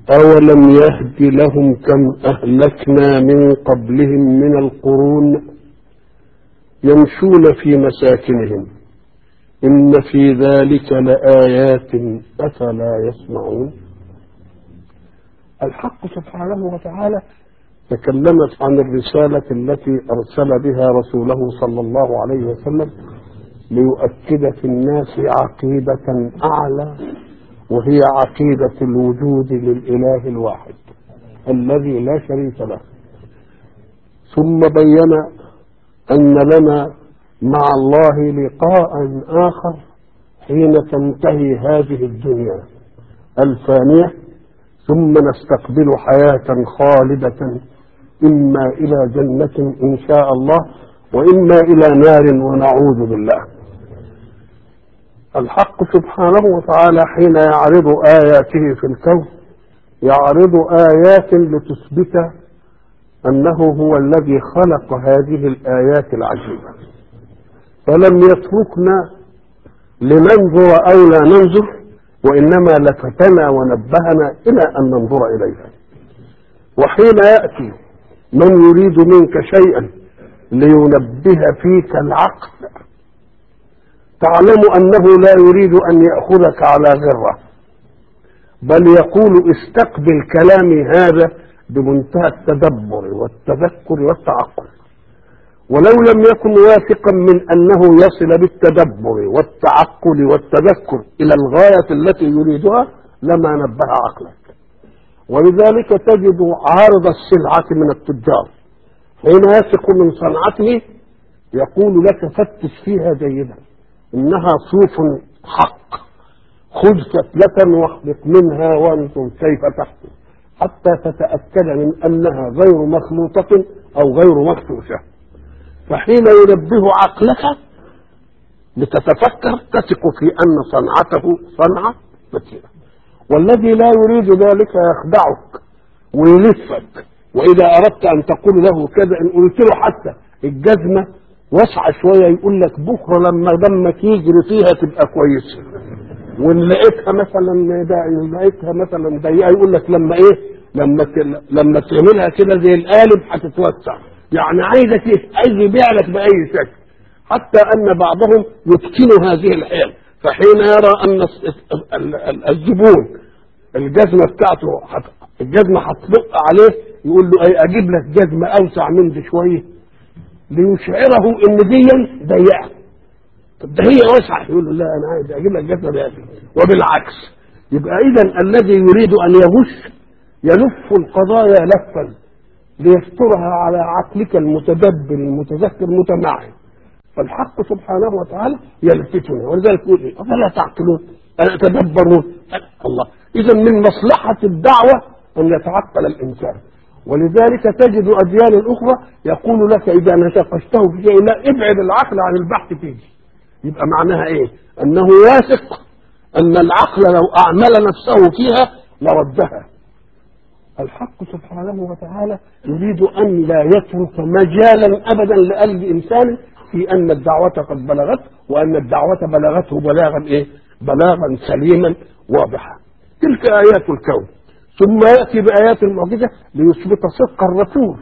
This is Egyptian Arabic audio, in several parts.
أولم يهد لهم كم أهلكنا من قبلهم من القرون يمشون في مساكنهم إن في ذلك لآيات أفلا يسمعون الحق سبحانه وتعالى تكلمت عن الرسالة التي أرسل بها رسوله صلى الله عليه وسلم ليؤكد في الناس عقيدة أعلى وهي عقيدة الوجود للإله الواحد الذي لا شريك له ثم بين أن لنا مع الله لقاء آخر حين تنتهي هذه الدنيا الفانية ثم نستقبل حياة خالدة إما إلى جنة إن شاء الله وإما إلى نار ونعوذ بالله الحق سبحانه وتعالى حين يعرض آياته في الكون يعرض آيات لتثبت أنه هو الذي خلق هذه الآيات العجيبة فلم يتركنا لننظر أو لا ننظر وإنما لفتنا ونبهنا إلى أن ننظر إليها وحين يأتي من يريد منك شيئا لينبه فيك العقل تعلم أنه لا يريد أن يأخذك على غرة بل يقول استقبل كلامي هذا بمنتهى التدبر والتذكر والتعقل ولو لم يكن واثقا من أنه يصل بالتدبر والتعقل والتذكر إلى الغاية التي يريدها لما نبه عقلك ولذلك تجد عارض السلعة من التجار حين يثق من صنعته يقول لك فتش فيها جيدا إنها صوف حق خذ فتلة واخلق منها وانظر كيف تحكم حتى تتأكد من أنها غير مخلوطة أو غير مفتوشة فحين ينبه عقلك لتتفكر تثق في أن صنعته صنعة متينة والذي لا يريد ذلك يخدعك ويلفك وإذا أردت أن تقول له كذا إن قلت له حتى الجزمة واسعة شوية يقول لك بكرة لما دمك يجري فيها تبقى كويسة وإن لقيتها مثلا دا لقيتها مثلا ضيقة يقول لك لما إيه لما لما تعملها كده زي القالب هتتوسع يعني عايزك عايز يبيع لك بأي شكل حتى أن بعضهم يتقن هذه الحيل فحين يرى أن الزبون الجزمة بتاعته الجزمة هتطبق عليه يقول له أي أجيب لك جزمة أوسع من دي شوية ليشعره إن دي ضيقة طب ده هي واسعة يقول له لا أنا عايز أجيب لك جزمة ضيقة وبالعكس يبقى إذا الذي يريد أن يغش يلف القضايا لفا ليسترها على عقلك المتدبر المتذكر المتمعن فالحق سبحانه وتعالى يلفتنا ولذلك يقول افلا تعقلون الا تدبرون الله اذا من مصلحه الدعوه ان يتعقل الانسان ولذلك تجد اديان اخرى يقول لك اذا ناقشته في شيء لا ابعد العقل عن البحث فيه يبقى معناها ايه انه واثق ان العقل لو اعمل نفسه فيها لردها الحق سبحانه وتعالى يريد ان لا يترك مجالا ابدا لقلب انسان في ان الدعوه قد بلغته وان الدعوه بلغته بلاغا ايه؟ بلاغا سليما واضحا. تلك ايات الكون ثم ياتي بايات المعجزه ليثبت صدق الرسول.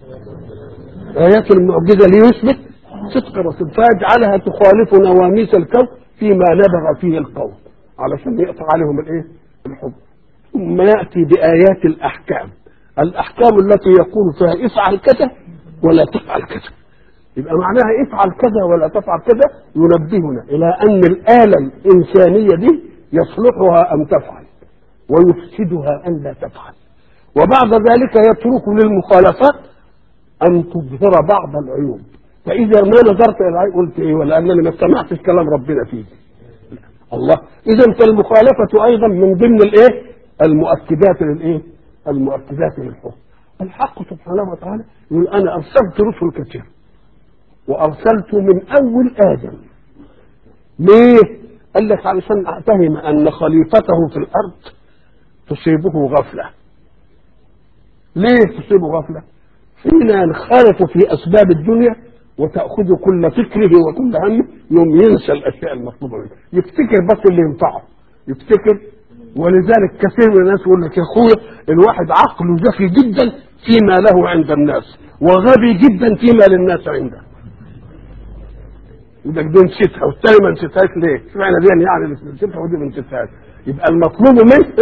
ايات المعجزه ليثبت صدق الرسول فيجعلها تخالف نواميس الكون فيما نبغ فيه القوم علشان يقطع عليهم الايه؟ الحب. ثم ياتي بايات الاحكام. الاحكام التي يقول فيها افعل كذا ولا تفعل كذا. يبقى معناها افعل كذا ولا تفعل كذا ينبهنا الى ان الاله الانسانيه دي يصلحها ان تفعل ويفسدها ان لا تفعل وبعد ذلك يترك للمخالفات ان تظهر بعض العيوب فاذا ما نظرت الى العيب قلت ايه ولا انني ما سمعتش كلام ربنا فيه الله اذا فالمخالفه ايضا من ضمن الايه المؤكدات للايه المؤكدات للحكم الحق سبحانه وتعالى يقول انا ارسلت رسل كثير وارسلت من اول ادم ليه قال لك علشان اعتهم ان خليفته في الارض تصيبه غفله ليه تصيبه غفله حين ينخرط في اسباب الدنيا وتاخذ كل فكره وكل همه يوم ينسى الاشياء المطلوبه منه يفتكر بس اللي ينفعه يفتكر ولذلك كثير من الناس يقول لك يا اخويا الواحد عقله ذكي جدا فيما له عند الناس وغبي جدا فيما للناس عنده يقول لك دي نسيتها والتاني ما نسيتهاش ليه؟ اشمعنى دي يعني اللي نسيتها ودي ما نسيتهاش يبقى المطلوب منه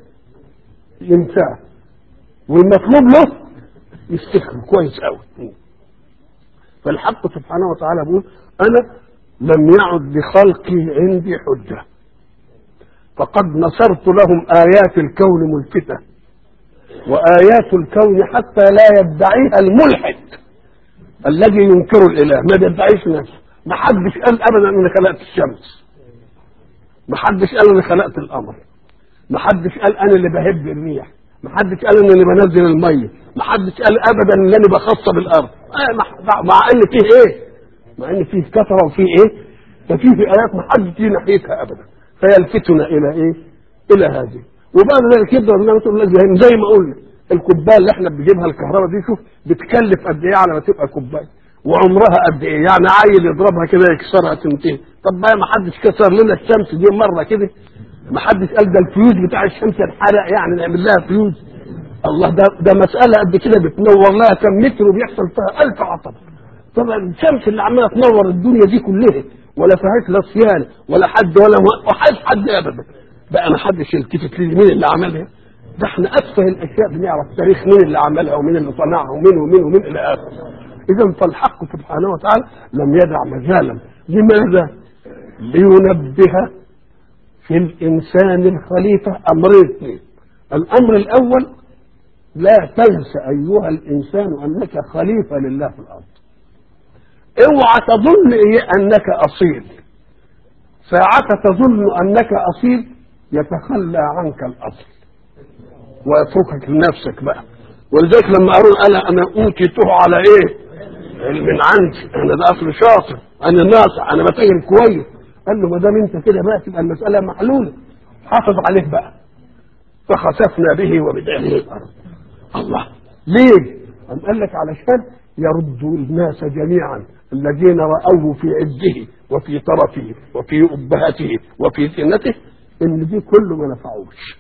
ينساه والمطلوب له يفتكره كويس قوي فالحق سبحانه وتعالى بيقول انا لم يعد لخلقي عندي حجه فقد نصرت لهم ايات الكون ملفته وايات الكون حتى لا يدعيها الملحد الذي ينكر الاله ما بيدعيش نفسه ما حدش قال ابدا اني خلقت الشمس ما حدش قال اني خلقت القمر ما حدش قال انا اللي بهب الريح ما حدش قال اني اللي بنزل الميه ما حدش قال ابدا ان انا بخصب الارض آه مع, مع ان فيه ايه مع ان فيه كثره وفيه ايه ففيه ايات ما حدش يجي ناحيتها ابدا فيلفتنا الى ايه الى هذه وبعد ذلك يبدا النبي تقول لك زي ما قلنا الكوبايه اللي احنا بنجيبها الكهرباء دي شوف بتكلف قد ايه على ما تبقى كوبايه وعمرها قد ايه يعني عيل يضربها كده يكسرها تنتهي طب بقى ما حدش كسر لنا الشمس دي مره كده ما حدش قال ده الفيوز بتاع الشمس اتحرق يعني نعمل لها فيوز الله ده ده مساله قد كده بتنور لها كم متر وبيحصل فيها ألف عطب طبعا الشمس اللي عماله تنور الدنيا دي كلها ولا فيهاش لا صيانه ولا حد ولا وحاش حد ابدا بقى ما حدش يلتفت لي مين اللي عملها ده احنا اتفه الاشياء بنعرف تاريخ مين اللي عملها ومين اللي صنعها ومين ومين ومين الى اخره اذا فالحق سبحانه وتعالى لم يدع مجالا لماذا لينبه في الانسان الخليفه امرين اثنين الامر الاول لا تنس ايها الانسان انك خليفه لله في الارض اوعى تظن إيه انك اصيل ساعة تظن انك اصيل يتخلى عنك الاصل ويتركك لنفسك بقى ولذلك لما قالوا انا انا اوتيته على ايه من عندي انا ده اصل شاطر انا ناصح انا بتاجر كويس قال له ما دام انت كده بقى تبقى المساله محلوله حافظ عليه بقى فخسفنا به وبداره الارض الله ليه؟ قام قال لك علشان يرد الناس جميعا الذين رأوه في عزه وفي طرفه وفي أبهته وفي زينته إن دي كله ما نفعوش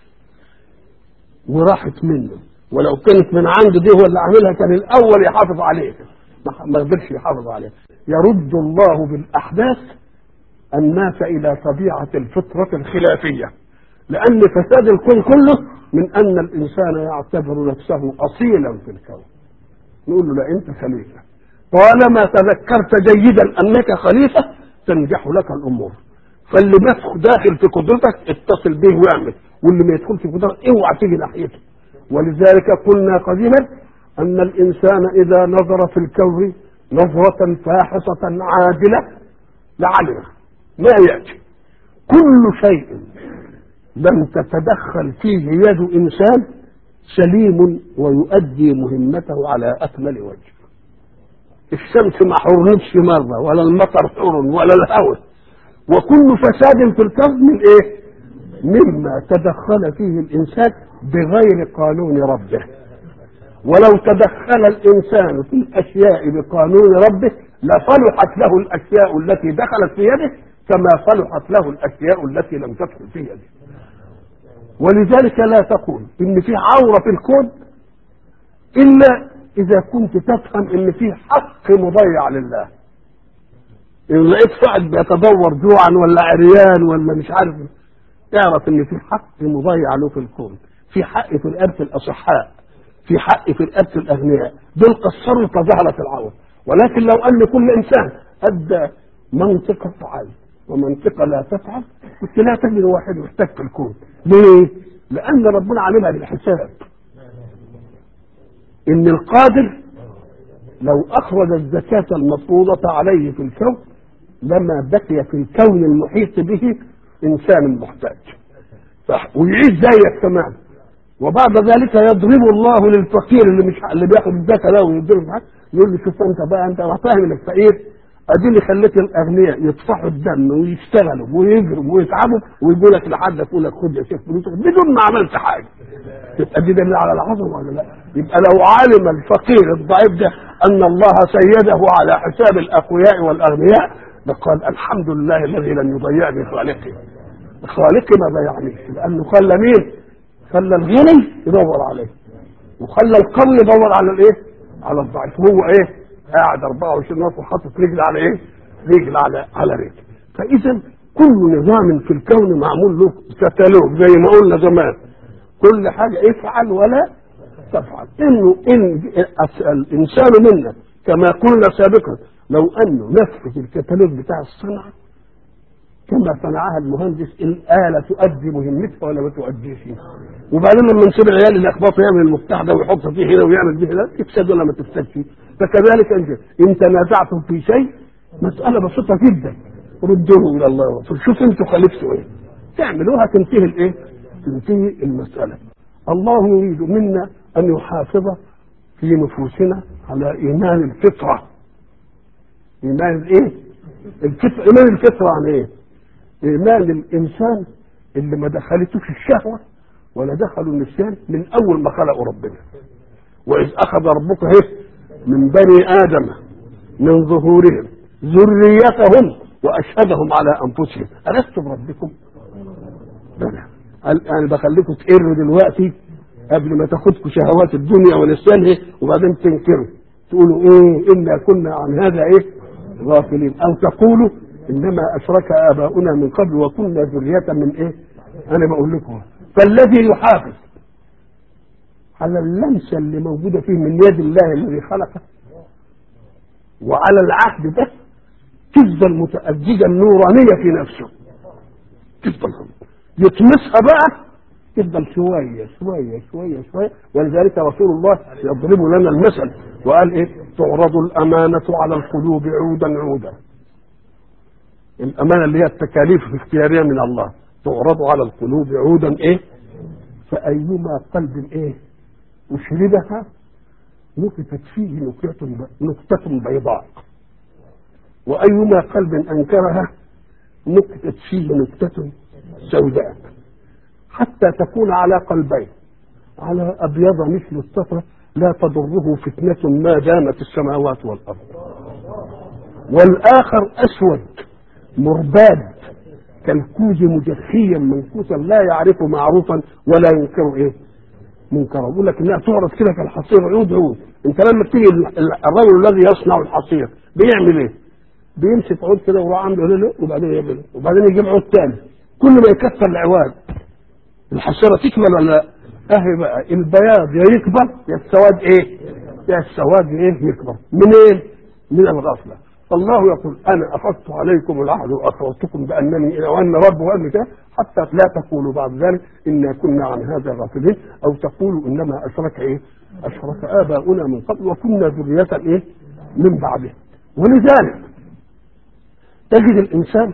وراحت منه ولو كانت من عنده دي هو اللي عاملها كان الأول يحافظ عليه ما قدرش يحافظ عليه يرد الله بالأحداث الناس إلى طبيعة الفطرة الخلافية لأن فساد الكون كله من أن الإنسان يعتبر نفسه أصيلا في الكون نقول له لا أنت خليفة طالما تذكرت جيدا أنك خليفة تنجح لك الأمور فاللي داخل في قدرتك اتصل به واعمل واللي ما يدخلش في قدرتك اوعى تيجي ناحيته ولذلك قلنا قديما أن الإنسان إذا نظر في الكون نظرة فاحصة عادلة لعلم ما يأتي كل شيء لم تتدخل فيه يد إنسان سليم ويؤدي مهمته على أكمل وجه الشمس ما حرنتش مرة ولا المطر حر ولا الهواء وكل فساد في الكون من ايه مما تدخل فيه الانسان بغير قانون ربه ولو تدخل الانسان في الاشياء بقانون ربه لصلحت له الاشياء التي دخلت في يده كما صلحت له الاشياء التي لم تدخل في يده ولذلك لا تقول ان في عوره في الكون الا اذا كنت تفهم ان في حق مضيع لله ان لقيت واحد بيتدور جوعا ولا عريان ولا مش عارف اعرف ان في حق مضيع له في الكون في حق في الارث الاصحاء في حق في الارث الاغنياء دول قصروا فظهرت العور ولكن لو ان كل انسان ادى منطقه فعل ومنطقه لا تفعل كنت لا تجد واحد محتاج في الكون ليه؟ لان ربنا عاملها بالحساب ان القادر لو اخرج الزكاة المفروضة عليه في الكون لما بقي في الكون المحيط به انسان محتاج ويعيش زيك تمام وبعد ذلك يضرب الله للفقير اللي مش اللي بياخد الزكاة ده ويضرب معاه يقول له شوف انت بقى انت فاهم الفقير ادي اللي خليت الاغنياء يطفحوا الدم ويشتغلوا ويجروا ويتعبوا ويقول لك لحد يقول لك خد يا شيخ فلوسك بدون ما عملت حاجه يبقى دي دليل على العظمه ولا لا؟ يبقى لو علم الفقير الضعيف ده ان الله سيده على حساب الاقوياء والاغنياء لقال الحمد لله الذي لم يضيعني خالقي خالق ما بيعنيه لانه خلى مين خلى الغني يدور عليه وخلى القوي يدور على الايه على الضعيف هو ايه قاعد 24 نص وحاطط رجل على ايه رجل على على رجل فاذا كل نظام في الكون معمول له كتالوج زي ما قلنا زمان كل حاجه افعل ولا تفعل انه ان الانسان منا كما قلنا سابقا لو انه نفذ الكتالوج بتاع الصنعه كما صنعها المهندس الآلة تؤدي مهمتها ولا ما تؤديش وبعدين لما نسيب العيال اللي اخبطوا يعمل المفتاح ده ويحط فيه هنا ويعمل به هنا تفسد ولا ما تفسدش فكذلك انت ان تنازعتم في شيء مسألة بسيطة جدا ردوه الى الله ورسوله شوف انتوا خالفتوا ايه تعملوها تنتهي الايه؟ تنتهي المسألة الله يريد منا ان يحافظ في نفوسنا على ايمان الفطرة ايمان الايه؟ الفطرة ايمان الفطرة عن ايه؟ إيمان الإنسان اللي ما دخلتوش الشهوة ولا دخلوا النسيان من أول ما خلقوا ربنا وإذ أخذ ربك هيه من بني آدم من ظهورهم ذريتهم وأشهدهم على أنفسهم ألست بربكم؟ بلى أنا بخليكم تقروا دلوقتي قبل ما تاخدكم شهوات الدنيا ونسيانها وبعدين تنكروا تقولوا ايه انا كنا عن هذا ايه غافلين او تقولوا انما اشرك اباؤنا من قبل وكنا ذريه من ايه انا بقول لكم فالذي يحافظ على اللمسه اللي موجوده فيه من يد الله الذي خلقه وعلى العهد ده تفضل متأججة النورانية في نفسه تفضل يطمسها بقى يفضل شوية شوية شوية شوية ولذلك رسول الله يضرب لنا المثل وقال ايه تعرض الأمانة على القلوب عودا عودا الأمانة اللي هي التكاليف الاختيارية من الله تعرض على القلوب عودا ايه فأيما قلب ايه أشربها نكتت فيه نكتة نكتة بيضاء وأيما قلب أنكرها نكتت فيه نكتة سوداء حتى تكون على قلبين على أبيض مثل الصفرة لا تضره فتنة ما دامت السماوات والأرض والآخر أسود مرباد كالكوز مجخيا منكوسا لا يعرف معروفا ولا ينكر ايه منكرا يقول لك انها تعرض كده كالحصير عود عود انت لما تيجي الرجل الذي يصنع الحصير بيعمل ايه؟ بيمسك عود كده وراح عنده له وبعدين يعمل وبعدين يجيب عود تاني كل ما يكسر العواد الحصيره تكمل ولا لا؟ اهي بقى البياض يا يكبر يا السواد ايه؟ يا السواد ايه يكبر منين؟ من الغفله فالله يقول انا اخذت عليكم العهد واخبرتكم بانني وان رب وان كده حتى لا تقولوا بعد ذلك انا كنا عن هذا غافلين او تقولوا انما اشرك ايه؟ اشرك اباؤنا من قبل وكنا ذريه ايه؟ من بعده ولذلك تجد الانسان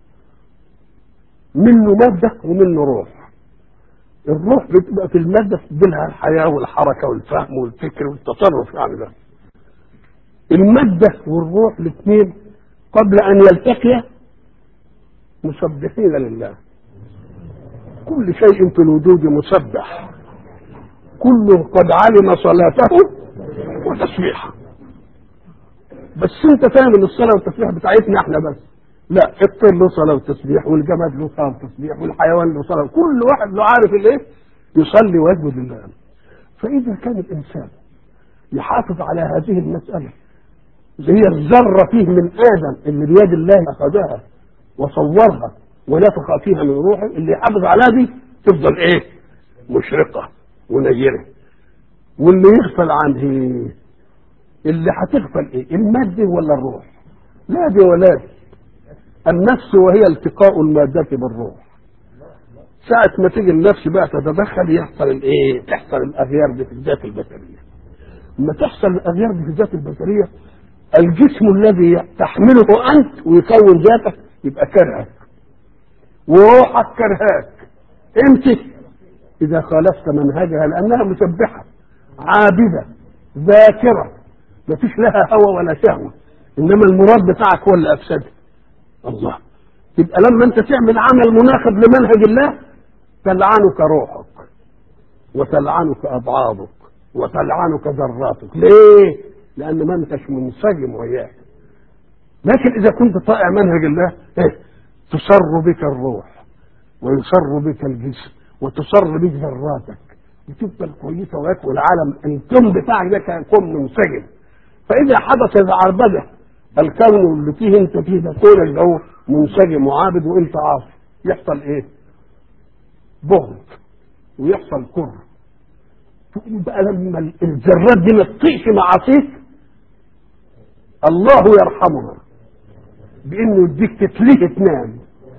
منه ماده ومنه روح الروح بتبقى في الماده تديلها الحياه والحركه والفهم والفكر والتصرف يعني ده المادة والروح الاثنين قبل أن يلتقيا مسبحين لله كل شيء في الوجود مسبح كل قد علم صلاته وتسبيحه بس انت فاهم ان الصلاه والتسبيح بتاعتنا احنا بس لا الطير له صلاه وتسبيح والجماد له صلاه وتسبيح والحيوان له صلاه كل واحد له عارف الايه يصلي ويسجد لله فاذا كان الانسان يحافظ على هذه المساله اللي هي الذرة فيه من آدم اللي بيد الله أخذها وصورها ونفخ فيها من روحه اللي يحافظ على دي تفضل إيه؟ مشرقة ونيرة واللي يغفل عنه اللي هتغفل إيه؟ المادة ولا الروح؟ لا دي ولا دي النفس وهي التقاء المادة بالروح ساعة ما تيجي النفس بقى تتدخل يحصل الايه؟ تحصل الاغيار دي في الذات البشرية. لما تحصل الاغيار دي في الذات البشرية الجسم الذي تحمله انت ويكون ذاتك يبقى كرهك وروحك كرهاك امتى اذا خالفت منهجها لانها مسبحه عابده ذاكره ما فيش لها هوى ولا شهوه انما المراد بتاعك هو اللي افسده الله يبقى لما انت تعمل عمل مناقض لمنهج الله تلعنك روحك وتلعنك ابعاضك وتلعنك ذراتك ليه لان ما انتش منسجم وياه لكن اذا كنت طائع منهج الله إيه؟ تسر بك الروح ويسر بك الجسم وتسر بك ذراتك وتفضل كويسه ويكون العالم الكون بتاعك ده كون منسجم فاذا حدث عربده الكون اللي فيه انت فيه ده كون اللي هو منسجم وعابد وانت عاصي يحصل ايه؟ بغض ويحصل كره تقول بقى لما الذرات دي ما تطيعش معاصيك الله يرحمها بانه يديك تتليه تنام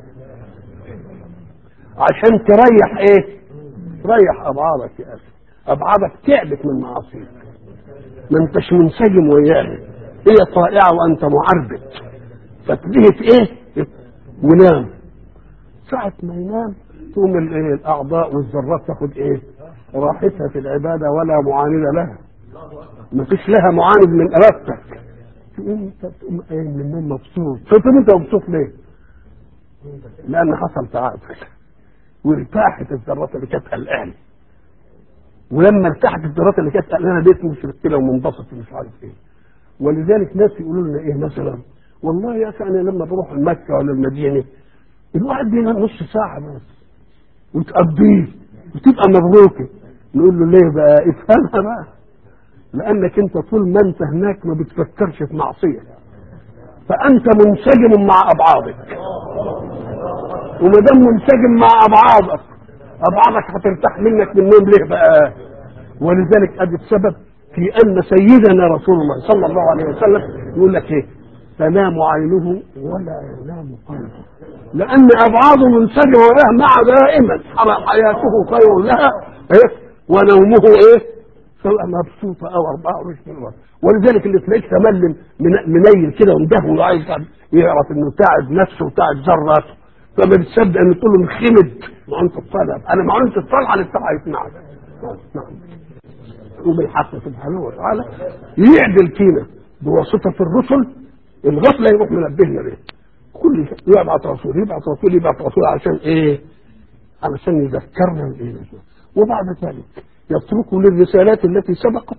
عشان تريح ايه تريح ابعادك يا اخي ابعادك تعبت من معاصيك ما انتش منسجم وياها هي طائعه وانت معربد فتلهت ايه ونام ساعة ما ينام تقوم الايه الاعضاء والذرات تاخد ايه راحتها في العبادة ولا معاند لها ما فيش لها معاند من ارادتك تقوم انت تقوم قايم من النوم مبسوط طب انت مبسوط ليه؟ لان حصل تعادل وارتاحت الذرات اللي كانت قلقانه ولما ارتاحت الذرات اللي كانت قلقانه ديت مش كده ومنبسط ومش عارف ايه ولذلك ناس يقولوا لنا ايه مثلا والله يا اخي انا لما بروح مكه ولا المدينه الواحد بينام نص ساعه بس وتقضيه وتبقى مبروكه نقول له ليه بقى افهمها بقى لانك انت طول ما انت هناك ما بتفكرش في معصيه فانت منسجم مع ابعادك وما دام منسجم مع ابعادك ابعادك هترتاح منك من النوم ليه بقى ولذلك ادي السبب في ان سيدنا رسول الله صلى الله عليه وسلم يقول لك ايه تنام عينه ولا ينام قلبه لان ابعاده منسجمه له مع دائما حياته خير لها إيه؟ ونومه ايه سواء مبسوطة أو 24 مرة ولذلك اللي تلاقيك تملم منيل كده ومدهول وعايز يعرف إنه تعب نفسه وتعب ذراته فما بتصدق إن تقول له انخمد وأنت الطلب أنا ما أنت الطلعة اللي بتاعها يسمعك نعم وبالحق سبحانه وتعالى يعدل فينا بواسطة الرسل الغفلة يروح منبهنا بيه كل يبعث رسول يبعث رسول يبعث رسول عشان ايه؟ علشان يذكرنا بايه؟ وبعد ذلك يترك للرسالات التي سبقت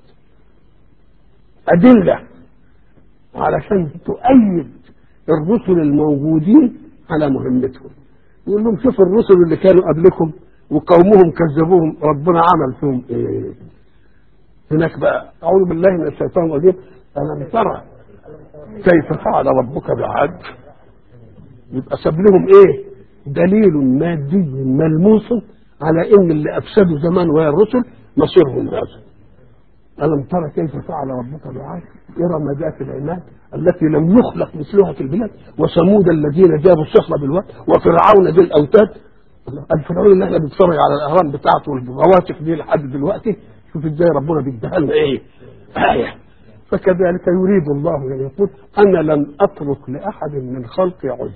أدلة علشان تؤيد الرسل الموجودين على مهمتهم يقول لهم شوفوا الرسل اللي كانوا قبلكم وقومهم كذبوهم ربنا عمل فيهم ايه هناك بقى اعوذ بالله من الشيطان الرجيم الم ترى كيف فعل ربك بعاد يبقى ساب لهم ايه دليل مادي ملموس على ان اللي افسدوا زمان وهي الرسل مصيرهم هذا ألم ترى كيف فعل ربك بعاد إرم ذات العماد التي لم يخلق مثلها في البلاد وثمود الذين جابوا الصخر بالواد وفرعون ذي الأوتاد الفرعون اللي احنا بنتفرج على الأهرام بتاعته والرواسخ دي لحد دلوقتي شوف ازاي ربنا بيديها لنا ايه؟ آية فكذلك يريد الله أن يقول أنا لن أترك لأحد من خلقي عذر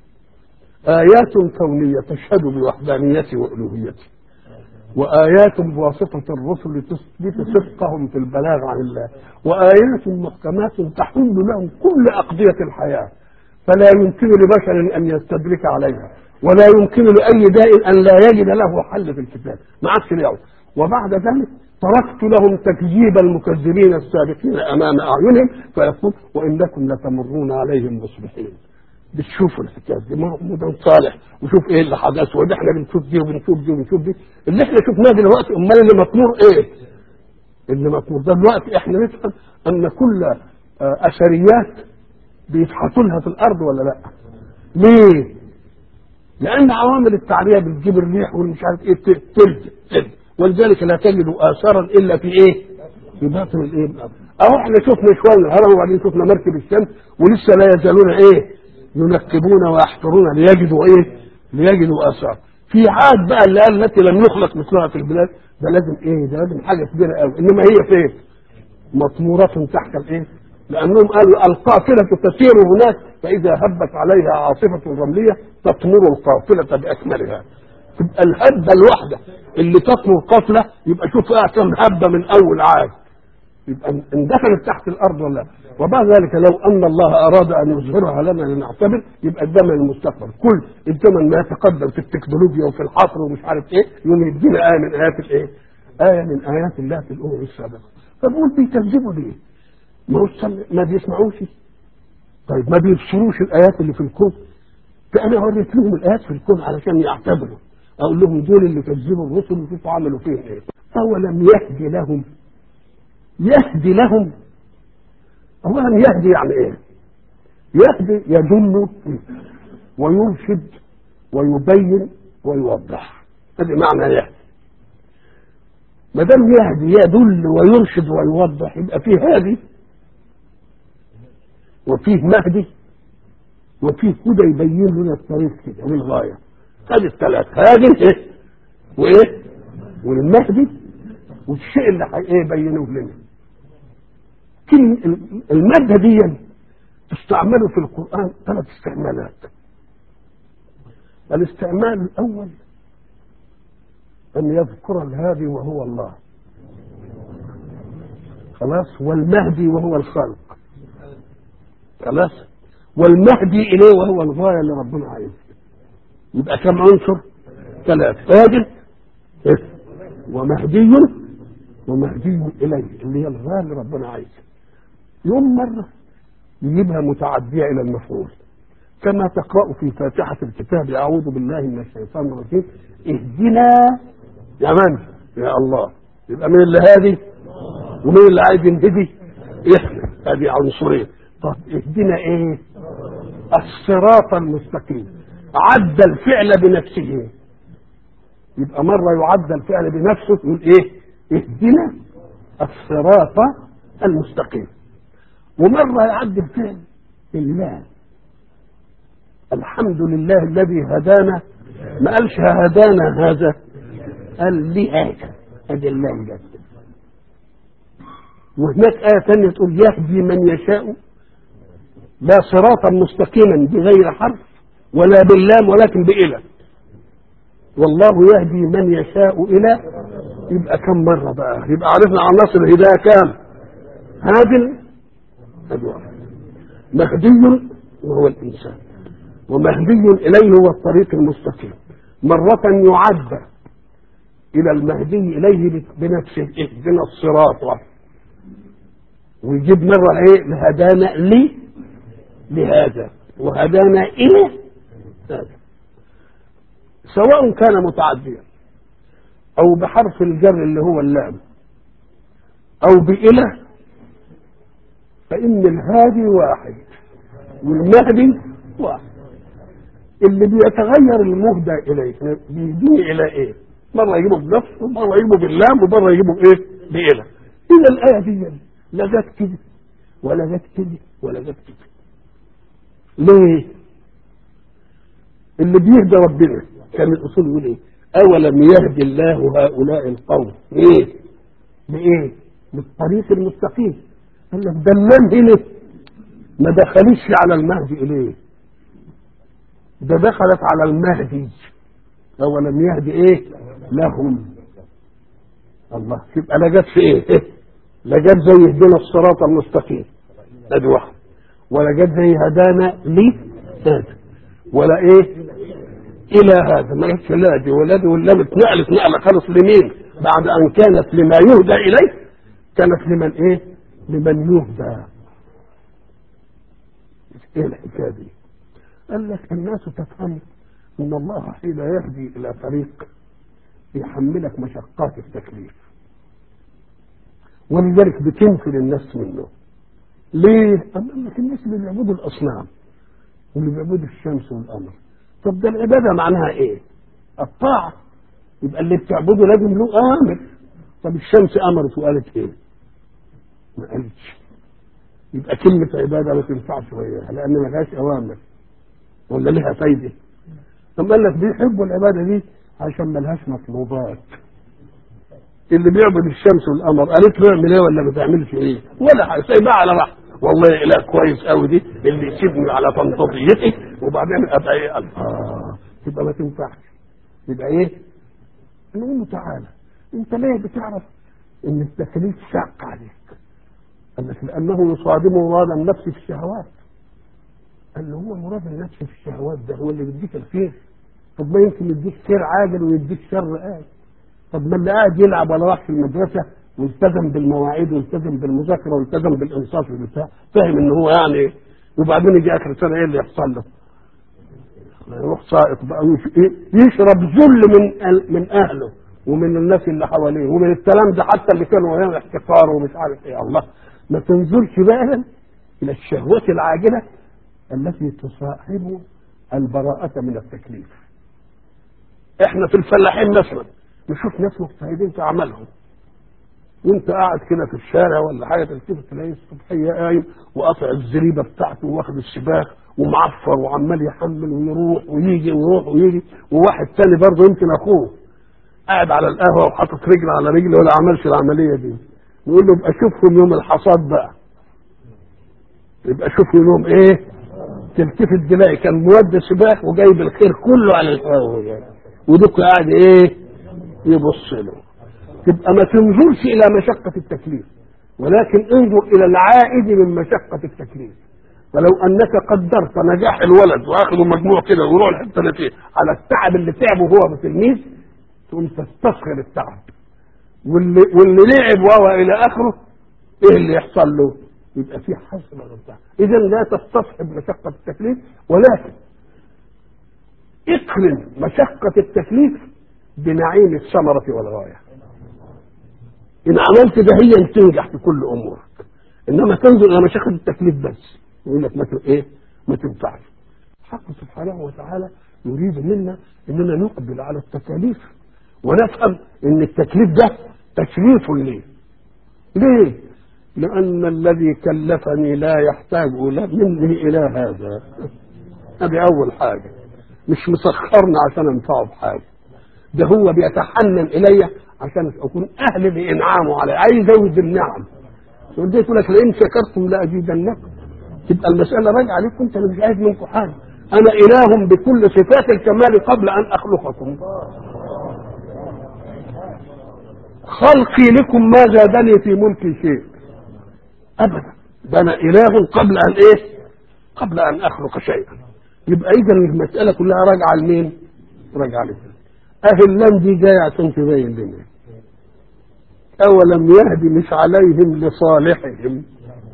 آيات كونية تشهد بوحدانيتي وألوهيتي وآيات بواسطة الرسل تثبت صدقهم في البلاغ عن الله وآيات محكمات تحل لهم كل أقضية الحياة فلا يمكن لبشر أن يستدرك عليها ولا يمكن لأي داء أن لا يجد له حل في الكتاب ما عادش اليوم وبعد ذلك تركت لهم تكذيب المكذبين السابقين أمام أعينهم فيقول وإنكم لتمرون عليهم مصبحين بتشوفوا الحكايه دي محمود صالح وشوف ايه اللي حدث واللي احنا بنشوف دي وبنشوف دي وبنشوف دي اللي احنا شفناه دلوقتي امال اللي مطمور ايه؟ اللي مطمور ده دلوقتي احنا نفهم ان كل اثريات بيفحصوا لها في الارض ولا لا؟ ليه؟ لان عوامل التعريه بتجيب الريح والمش عارف ايه تلج تلج ولذلك لا تجد اثارا الا في ايه؟ في باطن الايه؟ اهو احنا شفنا شويه الهرم وبعدين شفنا مركب الشمس ولسه لا يزالون ايه؟ ينكبون ويحفرون ليجدوا ايه؟ ليجدوا اثار. في عاد بقى اللي قال التي لم يخلق مثلها في البلاد ده لازم ايه؟ ده لازم حاجه كبيره قوي انما هي فين؟ مطمورة تحت الايه؟ لانهم قالوا القافله تسير هناك فاذا هبت عليها عاصفه رمليه تطمر القافله باكملها. تبقى الهبه الواحده اللي تطمر قافله يبقى شوف بقى كم هبه من اول عاد. يبقى اندخلت تحت الارض ولا وبعد ذلك لو ان الله اراد ان يظهرها لنا لنعتبر يبقى الزمن المستقبل كل الزمن ما يتقدم في التكنولوجيا وفي الحفر ومش عارف ايه يوم يدينا ايه من ايات الايه؟ ايه من ايات الله في الامم السابقه فبقول بيكذبوا ليه؟ ما هو ما بيسمعوش طيب ما بيبصروش الايات اللي في الكون فانا وريت لهم الايات في الكون علشان يعتبروا اقول لهم دول اللي كذبوا الرسل وشوفوا عملوا فيه ايه اولم يهدي لهم يهدي لهم اولا يهدي يعني ايه يهدي يدل ويرشد ويبين ويوضح هذه معنى يهدي ما دام يهدي يدل ويرشد ويوضح يبقى فيه هادي وفيه مهدي وفيه هدى يبين لنا الطريق كده والغايه هذه الثلاث هادي ايه وايه والمهدي والشيء اللي حي- ايه يبينه لنا كلمة المادة دي تستعمل في القرآن ثلاث استعمالات الاستعمال الأول أن يذكر الهادي وهو الله خلاص والمهدي وهو الخلق خلاص والمهدي إليه وهو الغاية اللي ربنا عايزها يبقى كم عنصر ثلاث هادي إيه؟ ومهدي ومهدي إليه اللي هي الغاية اللي ربنا عايزها يوم مرة يجيبها متعدية إلى المفعول كما تقرأ في فاتحة الكتاب أعوذ بالله من الشيطان الرجيم اهدنا يا من يا الله يبقى مين اللي هادي ومين اللي عايز ينهدي احنا هذه عنصرين طب اهدنا ايه الصراط المستقيم عدى الفعل بنفسه يبقى مرة يعدى الفعل بنفسه يقول ايه اهدنا الصراط المستقيم ومرة يعدي الفعل بالله الحمد لله الذي هدانا ما قالش هدانا هذا قال لي هذا هذا الله جد وهناك آية ثانية تقول يهدي من يشاء لا صراطا مستقيما بغير حرف ولا باللام ولكن بإله والله يهدي من يشاء إلى يبقى كم مرة بقى يبقى عرفنا عناصر الهداية كام هادل هذه واحد مهدي وهو الإنسان ومهدي إليه هو الطريق المستقيم مرة يعد إلى المهدي إليه بنفسه اهدنا الصراط ويجيب مرة إيه هدانا لي لهذا وهدانا إلى هذا سواء كان متعديا أو بحرف الجر اللي هو اللام أو بإله فإن الهادي واحد والمهدي واحد اللي بيتغير المهدى إليه بيديه إلى إيه؟ مرة يجيبه بنفسه مرة يجيبه باللام ومرة يجيبه بإيه؟ بإله إذا الآية دي لا جت كده ولا جت كده ولا جت كده ليه؟ اللي بيهدى ربنا كان الأصول يقول إيه؟ أولم يهدي الله هؤلاء القوم إيه؟ بإيه؟ بالطريق المستقيم قال لك ده اللام هنا ما دخلتش على المهدي إليه ده دخلت على المهدي أولم يهدي إيه؟ لهم الله يبقى لا جت في إيه؟ إيه؟ لا جت زي اهدنا الصراط المستقيم ادي واحد ولا جت زي هدانا لي هذا ولا ايه الى هذا ما جتش لا دي ولا دي ولا اتنقلت نقله خالص لمين بعد ان كانت لما يهدى اليه كانت لمن ايه لمن يهدى ايه الحكايه دي قال لك الناس تفهم ان الله حين يهدي الى طريق يحملك مشقات التكليف ولذلك بتنفل الناس منه ليه؟ قال لك الناس اللي بيعبدوا الاصنام واللي بيعبدوا الشمس والقمر طب ده العباده معناها ايه؟ الطاعه يبقى اللي بتعبده لازم له امر طب الشمس امرت وقالت ايه؟ ما قالتش يبقى كلمة عبادة ما تنفعش وياها لأن ما لهاش أوامر ولا لها فايدة ثم قال لك بيحبوا العبادة دي عشان ما لهاش مطلوبات اللي بيعبد الشمس والقمر قالت له اعمل ايه ولا ما تعملش ايه ولا حاجه سايبها على راحته والله اله كويس قوي دي اللي يسيبني على طنطوطيتي وبعدين ابقى ايه قال اه تبقى ما تنفعش يبقى ايه نقول له تعالى انت ليه بتعرف ان التكليف شاق عليك قال لك لانه يصادم مراد النفس في الشهوات قال له هو مراد النفس في الشهوات ده هو اللي بيديك الخير طب ما يمكن يديك خير عاجل ويديك شر آجل طب ما اللي قاعد يلعب ولا راح في المدرسه والتزم بالمواعيد والتزم بالمذاكره والتزم بالانصاف والبتاع فاهم ان هو يعني وبعدين يجي اخر سنه ايه اللي يحصل له؟ يروح سائق بقى ويش- يشرب ذل من ال- من اهله ومن الناس اللي حواليه ومن الكلام ده حتى اللي كانوا وياه احتقار ومش عارف ايه الله ما تنظرش بقى الى الشهوات العاجله التي تصاحب البراءة من التكليف احنا في الفلاحين مثلا نشوف ناس مجتهدين في عملهم وانت قاعد كده في الشارع ولا حاجه تلتفت تلاقيه الصبحيه قايم وقاطع الزريبه بتاعته واخد السباخ ومعفر وعمال يحمل ويروح ويجي ويروح ويجي وواحد تاني برضه يمكن اخوه قاعد على القهوه وحاطط رجل على رجل ولا عملش العمليه دي نقول له ابقى شوفهم يوم الحصاد بقى يبقى شوف يوم ايه تلتفت تلاقي كان مودي سباق وجايب الخير كله على القهوه ودوك قاعد ايه يبص له تبقى ما تنظرش الى مشقه التكليف ولكن انظر الى العائد من مشقه التكليف فلو انك قدرت نجاح الولد واخذوا مجموع كده ويروح الحته اللي فيه على التعب اللي تعبه هو بتلميذ تقوم تستصغر التعب واللي واللي لعب وهو الى اخره ايه اللي يحصل له؟ يبقى في حسن غلطان اذا لا تستصحب مشقه التكليف ولكن اقرن مشقه التكليف بنعيم الثمره والغايه ان عملت ده هي تنجح في كل امورك انما تنظر الى مشقه التكليف بس يقول لك ما ت- ايه ما تنفعش حق سبحانه وتعالى يريد منا اننا نقبل على التكاليف ونفهم ان التكليف ده تشريف ليه ليه لان الذي كلفني لا يحتاج إلى- مني الى هذا هذه اول حاجه مش مسخرني عشان انفعه بحاجه ده هو بيتحنن الي عشان اكون اهل لانعامه علي عايز ازود النعم ودي يقول لك لئن شكرتم لازيدنكم تبقى المساله راجعه عليكم انت مش عايز منكم حاجه انا اله بكل صفات الكمال قبل ان اخلقكم خلقي لكم ما زادني في ملكي شيء ابدا ده انا اله قبل ان ايه قبل ان اخلق شيئا يبقى اذا المساله كلها راجعه لمين راجعه لمين اهل اللام دي جايه عشان تبين لنا اولم يهدي مش عليهم لصالحهم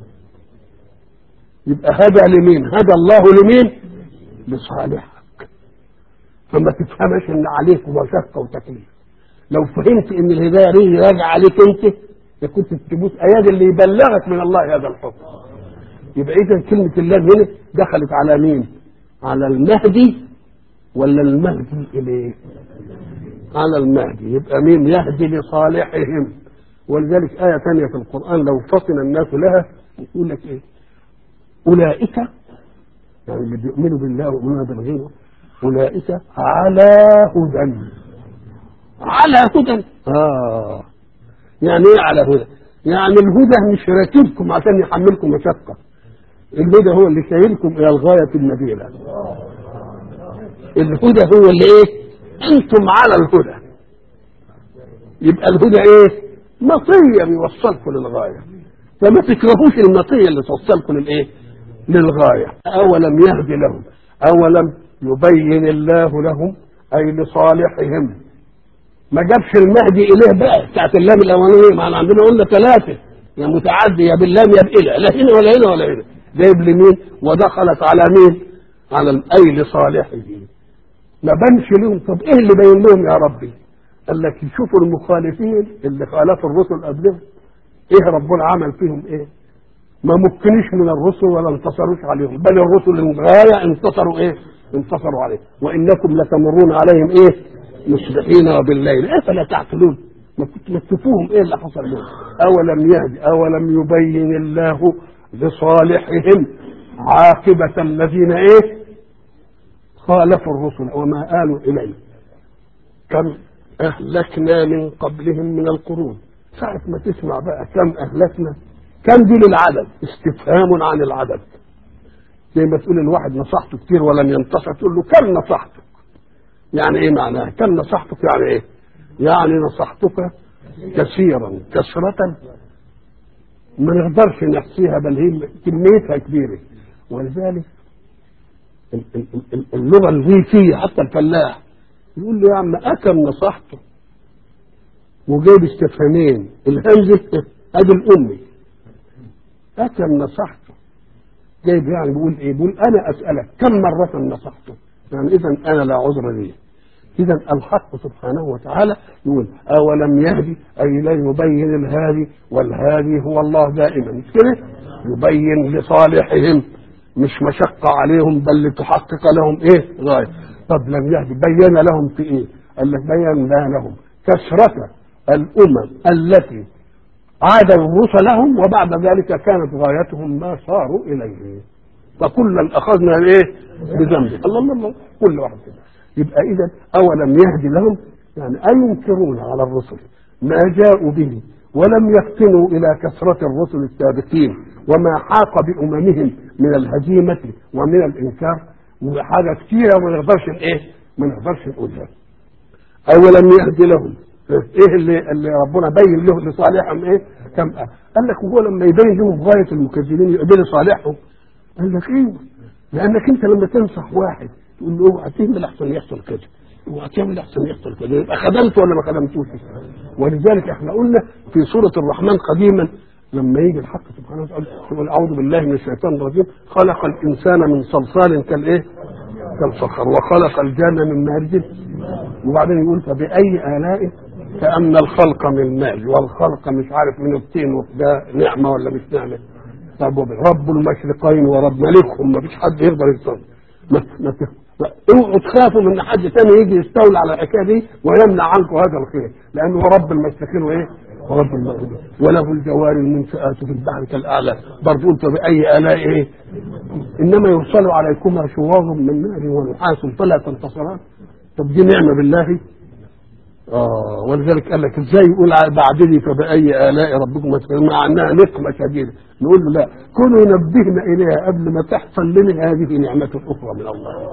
يبقى هدى لمين هدى الله لمين لصالحك فما تفهمش ان عليك مشقه وتكليف لو فهمت ان الهدايه دي راجعه عليك انت كنت تبوس اياد اللي يبلغك من الله هذا الحكم يبقى اذا كلمه الله هنا دخلت على مين على المهدي ولا المهدي اليه على المهدي يبقى مين يهدي لصالحهم ولذلك آية ثانية في القرآن لو فطن الناس لها يقول لك إيه أولئك يعني اللي بيؤمنوا بالله ويؤمنون بالغيب أولئك على هدى على هدى آه يعني إيه على هدى يعني الهدى مش راكبكم عشان يحملكم مشقة الهدى هو اللي شايلكم إلى الغاية النبيلة الهدى هو اللي إيه أنتم على الهدى يبقى الهدى إيه مطية بيوصلكم للغاية فما تكرهوش المطية اللي توصلكم للإيه للغاية أولم يهدي لهم أولم يبين الله لهم أي لصالحهم ما جابش المهدي إليه بقى بتاعت اللام الأولانية ما عندنا قلنا ثلاثة يا متعدي يا باللام يا بإله لا هنا ولا هنا ولا هنا جايب لمين ودخلت على مين على أي لصالحه ما بانش لهم طب ايه اللي باين لهم يا ربي قال لك يشوفوا المخالفين اللي خالفوا الرسل قبلهم ايه ربنا عمل فيهم ايه ما مكنوش من الرسل ولا انتصروش عليهم بل الرسل الغاية انتصروا ايه انتصروا عليه وانكم لتمرون عليهم ايه مصبحين وبالليل افلا تعقلون ما كنت ما تشوفوهم ايه اللي حصل لهم اولم يهدي اولم يبين الله لصالحهم عاقبة الذين ايه خالفوا الرسل وما آلوا إليه كم أهلكنا من قبلهم من القرون ساعة ما تسمع بقى كم أهلكنا كم دي للعدد استفهام عن العدد زي ما تقول الواحد نصحته كتير ولم ينتصر تقول له كم نصحتك يعني ايه معناها كم نصحتك يعني ايه يعني نصحتك كثيرا كثرة ما نقدرش نحصيها بل هي كميتها كبيرة ولذلك اللغة الريفية حتى الفلاح يقول له يا عم أكم نصحته وجايب استفهامين الهمزة ادي الأمي أكم نصحته جايب يعني بيقول إيه بيقول أنا أسألك كم مرة نصحته يعني اذا انا لا عذر لي اذا الحق سبحانه وتعالى يقول اولم يهدي اي لا يبين الهادي والهادي هو الله دائما مش كده يبين لصالحهم مش مشقة عليهم بل لتحقق لهم ايه غاية طب لم يهدي بين لهم في ايه قال لك بين لهم كثرة الامم التي عادوا رسلهم وبعد ذلك كانت غايتهم ما صاروا اليه فكلا اخذنا ايه بذنبه الله الله الله كل واحد كده يبقى اذا اولم يهدي لهم يعني اينكرون على الرسل ما جاءوا به ولم يفتنوا الى كثره الرسل السابقين وما حاق باممهم من الهزيمه ومن الانكار وحاجه كثيره وما نقدرش ايه ما نقدرش نقولها اولم يهدي لهم ايه اللي, اللي ربنا بين له لصالحهم ايه كم قال لك وهو لما يبين لهم غايه المكذبين يقبل صالحهم قال لك ايه لانك انت لما تنصح واحد تقول له اوعى تعمل احسن يحصل كذا اوعى تعمل احسن يحصل كذا يبقى خدمته ولا ما خدمتوش ولذلك احنا قلنا في سوره الرحمن قديما لما يجي الحق سبحانه وتعالى يقول اعوذ بالله من الشيطان الرجيم خلق الانسان من صلصال كالايه؟ كالصخر وخلق الجان من مارج وبعدين يقول فباي الاء كان الخلق من مال والخلق مش عارف من الطين ده نعمه ولا مش نعمه طب رب المشرقين ورب ملكهم ما فيش حد يقدر يستوعب ما ما اوعوا تخافوا من حد تاني يجي يستولى على الحكايه دي ويمنع عنكم هذا الخير لانه هو رب المشرقين وايه؟ ورب المغربين وله الجوار المنشآت في البحر كالاعلى برضه قلت باي الاء ايه؟ انما يرسل عليكما شواظ من نار ونحاس فلا تنتصران طب دي نعمه بالله اه ولذلك قال لك ازاي يقول بعد دي فباي الاء ربكم تكذبون مع انها نقمه شديده نقول له لا كونوا نبهنا اليها قبل ما تحصل لنا هذه نعمه اخرى من الله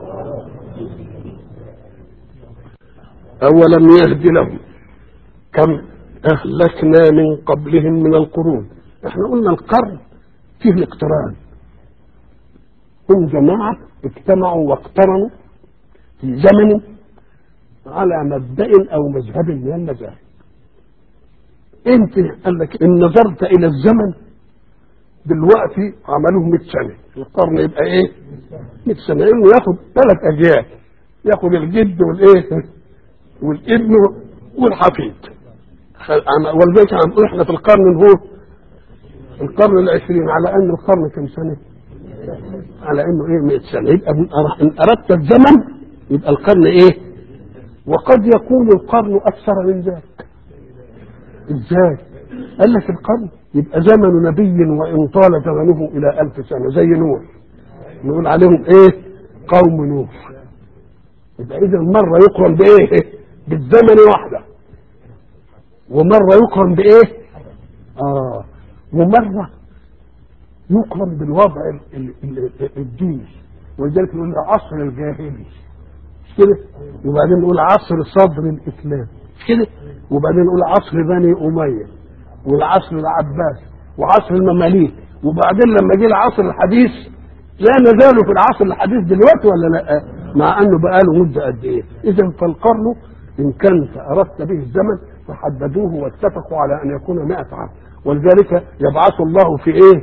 اولم يهد لهم كم اهلكنا من قبلهم من القرون احنا قلنا القرن فيه الاقتران هم جماعه اجتمعوا واقترنوا في زمن على مبدأ أو مذهب من المذاهب أنت قال لك إن نظرت إلى الزمن دلوقتي عملوه 100 سنة القرن يبقى إيه 100 سنة إنه ياخد ثلاث أجيال ياخد الجد والإيه والابن والحفيد ولذلك عم نقول احنا في القرن هو القرن العشرين على ان القرن كم سنه؟ على انه ايه 100 سنه يبقى ان اردت الزمن يبقى القرن ايه؟ وقد يكون القرن أكثر من ذلك إزاي قال لك القرن يبقى زمن نبي وإن طال زمنه إلى ألف سنة زي نوح نقول عليهم إيه قوم نوح يبقى إذا مرة يقرن بإيه بالزمن وحده ومرة يقرن بإيه آه ومرة يقرن بالوضع الديني ولذلك نقول عصر الجاهلي كده وبعدين نقول عصر صدر الاسلام كده وبعدين نقول عصر بني اميه والعصر العباس وعصر المماليك وبعدين لما جه العصر الحديث لا نزالوا في العصر الحديث دلوقتي ولا لا مع انه بقى له مده قد ايه اذا فالقرن ان كنت اردت به الزمن فحددوه واتفقوا على ان يكون 100 عام ولذلك يبعث الله في ايه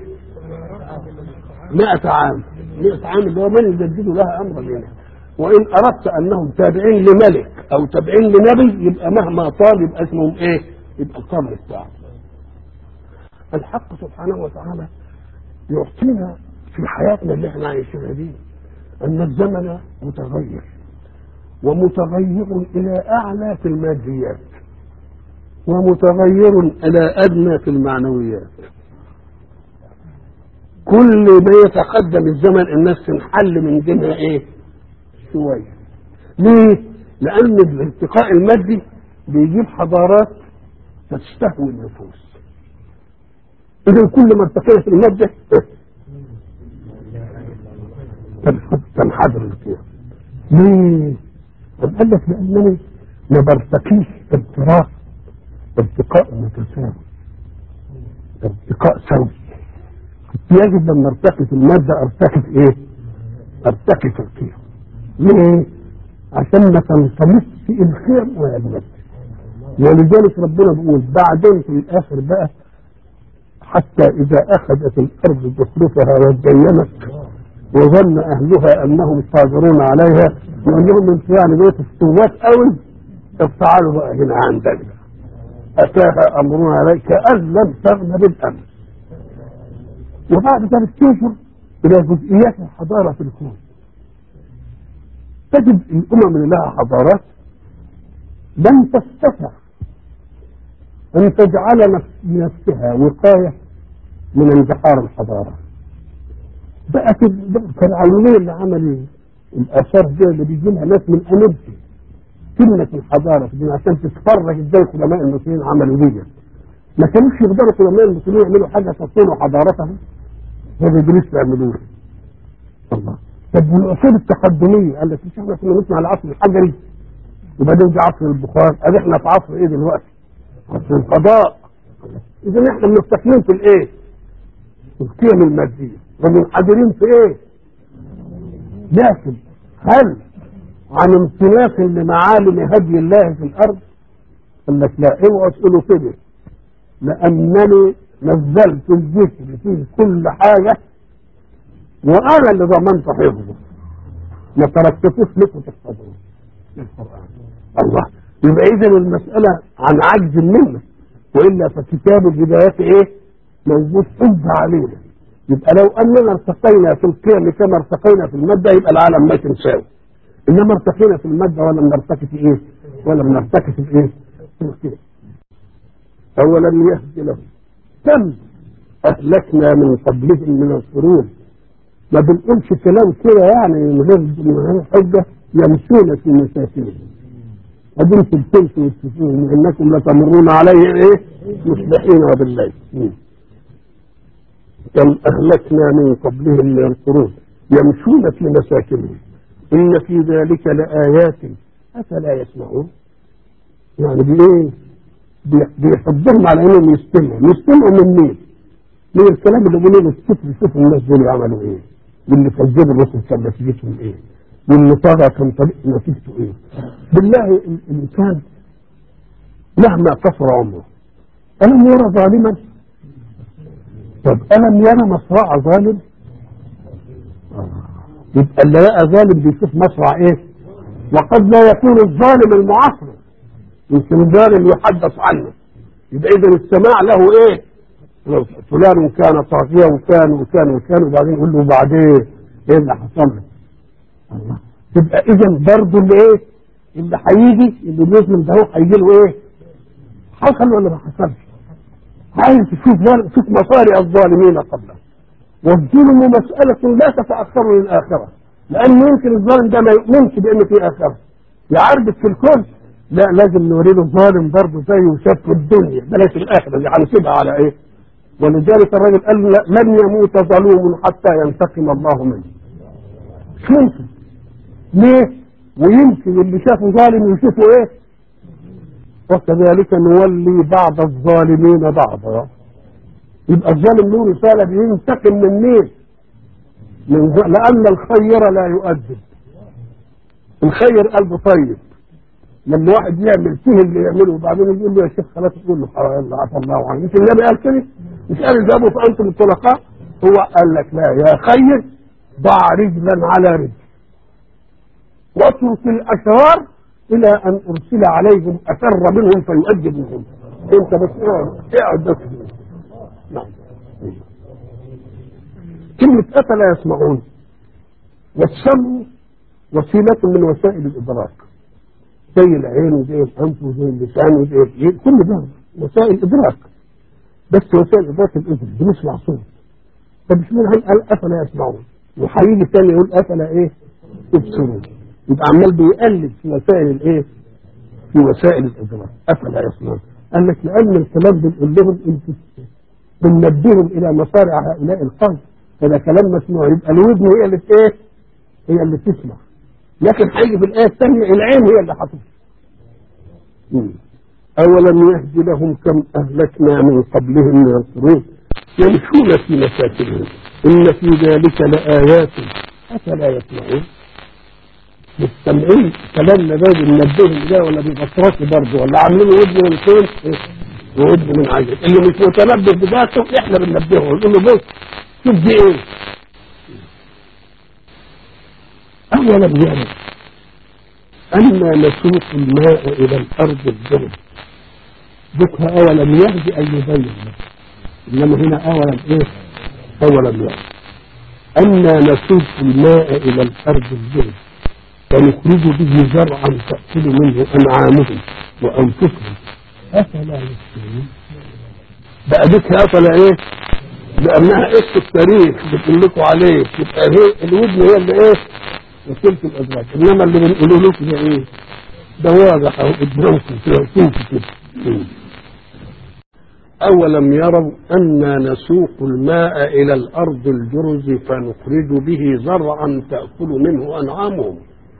100 عام 100 عام اللي هو من يجدد لها امرا لنا وان اردت انهم تابعين لملك او تابعين لنبي يبقى مهما طال يبقى اسمهم ايه يبقى القرن بتاعه الحق سبحانه وتعالى يعطينا في حياتنا اللي احنا عايشينها دي ان الزمن متغير ومتغير الى اعلى في الماديات ومتغير الى ادنى في المعنويات كل ما يتقدم الزمن الناس تنحل من دينها ايه شويه ليه لان الارتقاء المادي بيجيب حضارات تستهوي النفوس اذا كل ما ارتقيت الماده تنحدر القيم ليه طب قال لك لانني ما برتقيش ارتقاء ارتقاء متساوي ارتقاء سوي يجب لما ارتقي في الماده ارتقي في ايه؟ ارتقي في القيم ليه؟ عشان ما تنطمسش الخير ويجمد ولذلك ربنا بيقول بعدين في الاخر بقى حتى اذا اخذت الارض زخرفها وزينت وظن اهلها انهم قادرون عليها يقول لهم انتوا يعني بقيت استوات قوي طب تعالوا بقى هنا عندنا اتاها امرنا عليك كان لم تغن بالامس وبعد ذلك تنظر الى جزئيات الحضاره في الكون تجد الامم اللي لها حضارات لم تستطع ان تجعل نفس- لنفسها وقايه من انتحار الحضاره بقت ال- الفرعونيه اللي عملوا الاثار دي اللي بيجي لها ناس من امريكا كلمه الحضاره في الدنيا عشان تتفرج ازاي القدماء المصريين عملوا دي ما كانوش يقدروا القدماء المصريين يعملوا حاجه تصون حضارتهم زي ما ابليس بيعملوها الله طب والاصول التقدميه قال لك مش احنا كنا نسمع العصر الحجري وبعدين جه عصر البخار ادي احنا في عصر ايه دلوقتي؟ عصر القضاء اذا احنا مستقلين في الايه؟ في القيم الماديه ومنحدرين في ايه؟ لكن هل عن امتلاك لمعالم هدي الله في الارض؟ قال لك لا اوعوا تقولوا كده لانني نزلت الذكر فيه كل حاجه وانا اللي ضمنت حفظه ما تركتوش لكم تحفظوه القران الله يبقى اذا المساله عن عجز منا والا فكتاب الهدايات ايه موجود حجه علينا يبقى لو اننا ارتقينا في القيم كما ارتقينا في الماده يبقى العالم ما تنساوي انما ارتقينا في الماده ولم نرتقي في ايه ولم نرتقي في ايه في القيم اولم يهد لهم كم اهلكنا من قبلهم من القرون ما بنقولش كلام كده يعني من غير من غير حجه يمشون في مساكنهم ادين في الكلف والسفون انكم لتمرون عليه ايه مصبحين بالليل مم. كم اهلكنا من قبلهم من القرون يمشون في مساكنهم ان في ذلك لايات افلا يسمعون يعني بايه بي- بيحضرهم على انهم يستمعوا يستمعوا من مين؟ من الكلام اللي بيقولوا الكتب شوفوا الناس دول عملوا ايه واللي كذبوا الرسل كان نتيجتهم ايه واللي طغى كان طريق نتيجته ايه بالله ال- الانسان مهما قصر عمره الم يرى ظالما طب الم يرى مصرع ظالم يبقى اللي لقى ظالم بيشوف مصرع ايه وقد لا يكون الظالم المعاصر يمكن الظالم يحدث عنه يبقى اذا السماع له ايه لو فلان كان طاغيا وكان وكان وكان وبعدين يقول له بعدين ايه اللي حصل له الله تبقى اذا برضه اللي ايه اللي هيجي اللي بيظلم ده هو هيجي له ايه حصل ولا ما حصلش عايز تشوف ظالم شوف مصارع الظالمين قبله والظلم مسألة لا تتأخر للآخرة لأن يمكن الظالم ده ما يؤمنش بأن في آخرة يعربك في الكون لا لازم نوري له ظالم برضه زيه وشاف في الدنيا بلاش الآخرة اللي هنسيبها على إيه ولذلك الرجل قال لا- لن يموت ظلوم حتى ينتقم الله منه مش ممكن ليه ويمكن اللي شافه ظالم يشوفه ايه وكذلك نولي بعض الظالمين بعضا يبقى الظالم له رسالة بينتقم من مين من ظ... لأن الخير لا يؤدب الخير قلبه طيب لما واحد يعمل فيه اللي يعمله وبعدين يقول له يا شيخ خلاص تقول له حرام عفى الله عنه مش النبي قال كده مش قال اذهبوا فانتم الطلقاء هو قال لك لا يا خير ضع رجلا على رجل واترك الاشرار الى ان ارسل عليهم اشر منهم فيؤدب منهم انت بس اقعد اقعد بس نعم كلمة أفلا يسمعون والسمع وسيلة من وسائل الإدراك زي العين وزي الأنف وزي اللسان وزي الإيد كل ده وسائل إدراك بس وسائل إدراك الإذن بنسمع صوت طب مش مين قال أفلا يسمعون وهيجي تاني يقول أفلا إيه يبصرون يبقى عمال بيقلب في وسائل الإيه في وسائل الإدراك أفلا يسمعون قال لك لأن الكلام بنقول لهم أنتوا بننبههم إلى مصارع هؤلاء القوم فده كلام مسموع يبقى الودن هي اللي إيه هي اللي تسمع لكن هيجي في الآية الثانية العين هي اللي هتسمع مم. أولم يهد لهم كم أهلكنا من قبلهم من القرون يمشون في مساكنهم إن في ذلك لآيات أفلا يسمعون مستمعين كلامنا ده بننبههم ده ولا بيبصرش برضه ولا عاملين ودن من فين؟ إيه؟ وودن من عجل اللي مش متنبه بذاته احنا بننبهه نقول له بص شوف دي ايه؟ أولم يروا أنا نسوق الماء إلى الأرض الجرم ذكر أولم يهدي أن يبين له إنما هنا أولم إيه أولم يروا أنا نسوق الماء إلى الأرض الجرم فنخرج به زرعا تأكل منه أنعامهم وأنفسهم أفلا يسكنون بقى ذكر أفلا إيه لأنها إيه التاريخ بتقول لكم عليه يبقى هي الودن هي اللي إيه وسيلة الأدراك إنما اللي بنقوله لكم ده إيه ده واضح أهو قدامكم كده شوفوا كده أولم يروا أنا نسوق الماء إلى الأرض الجرز فنخرج به زرعا تأكل منه أنعامهم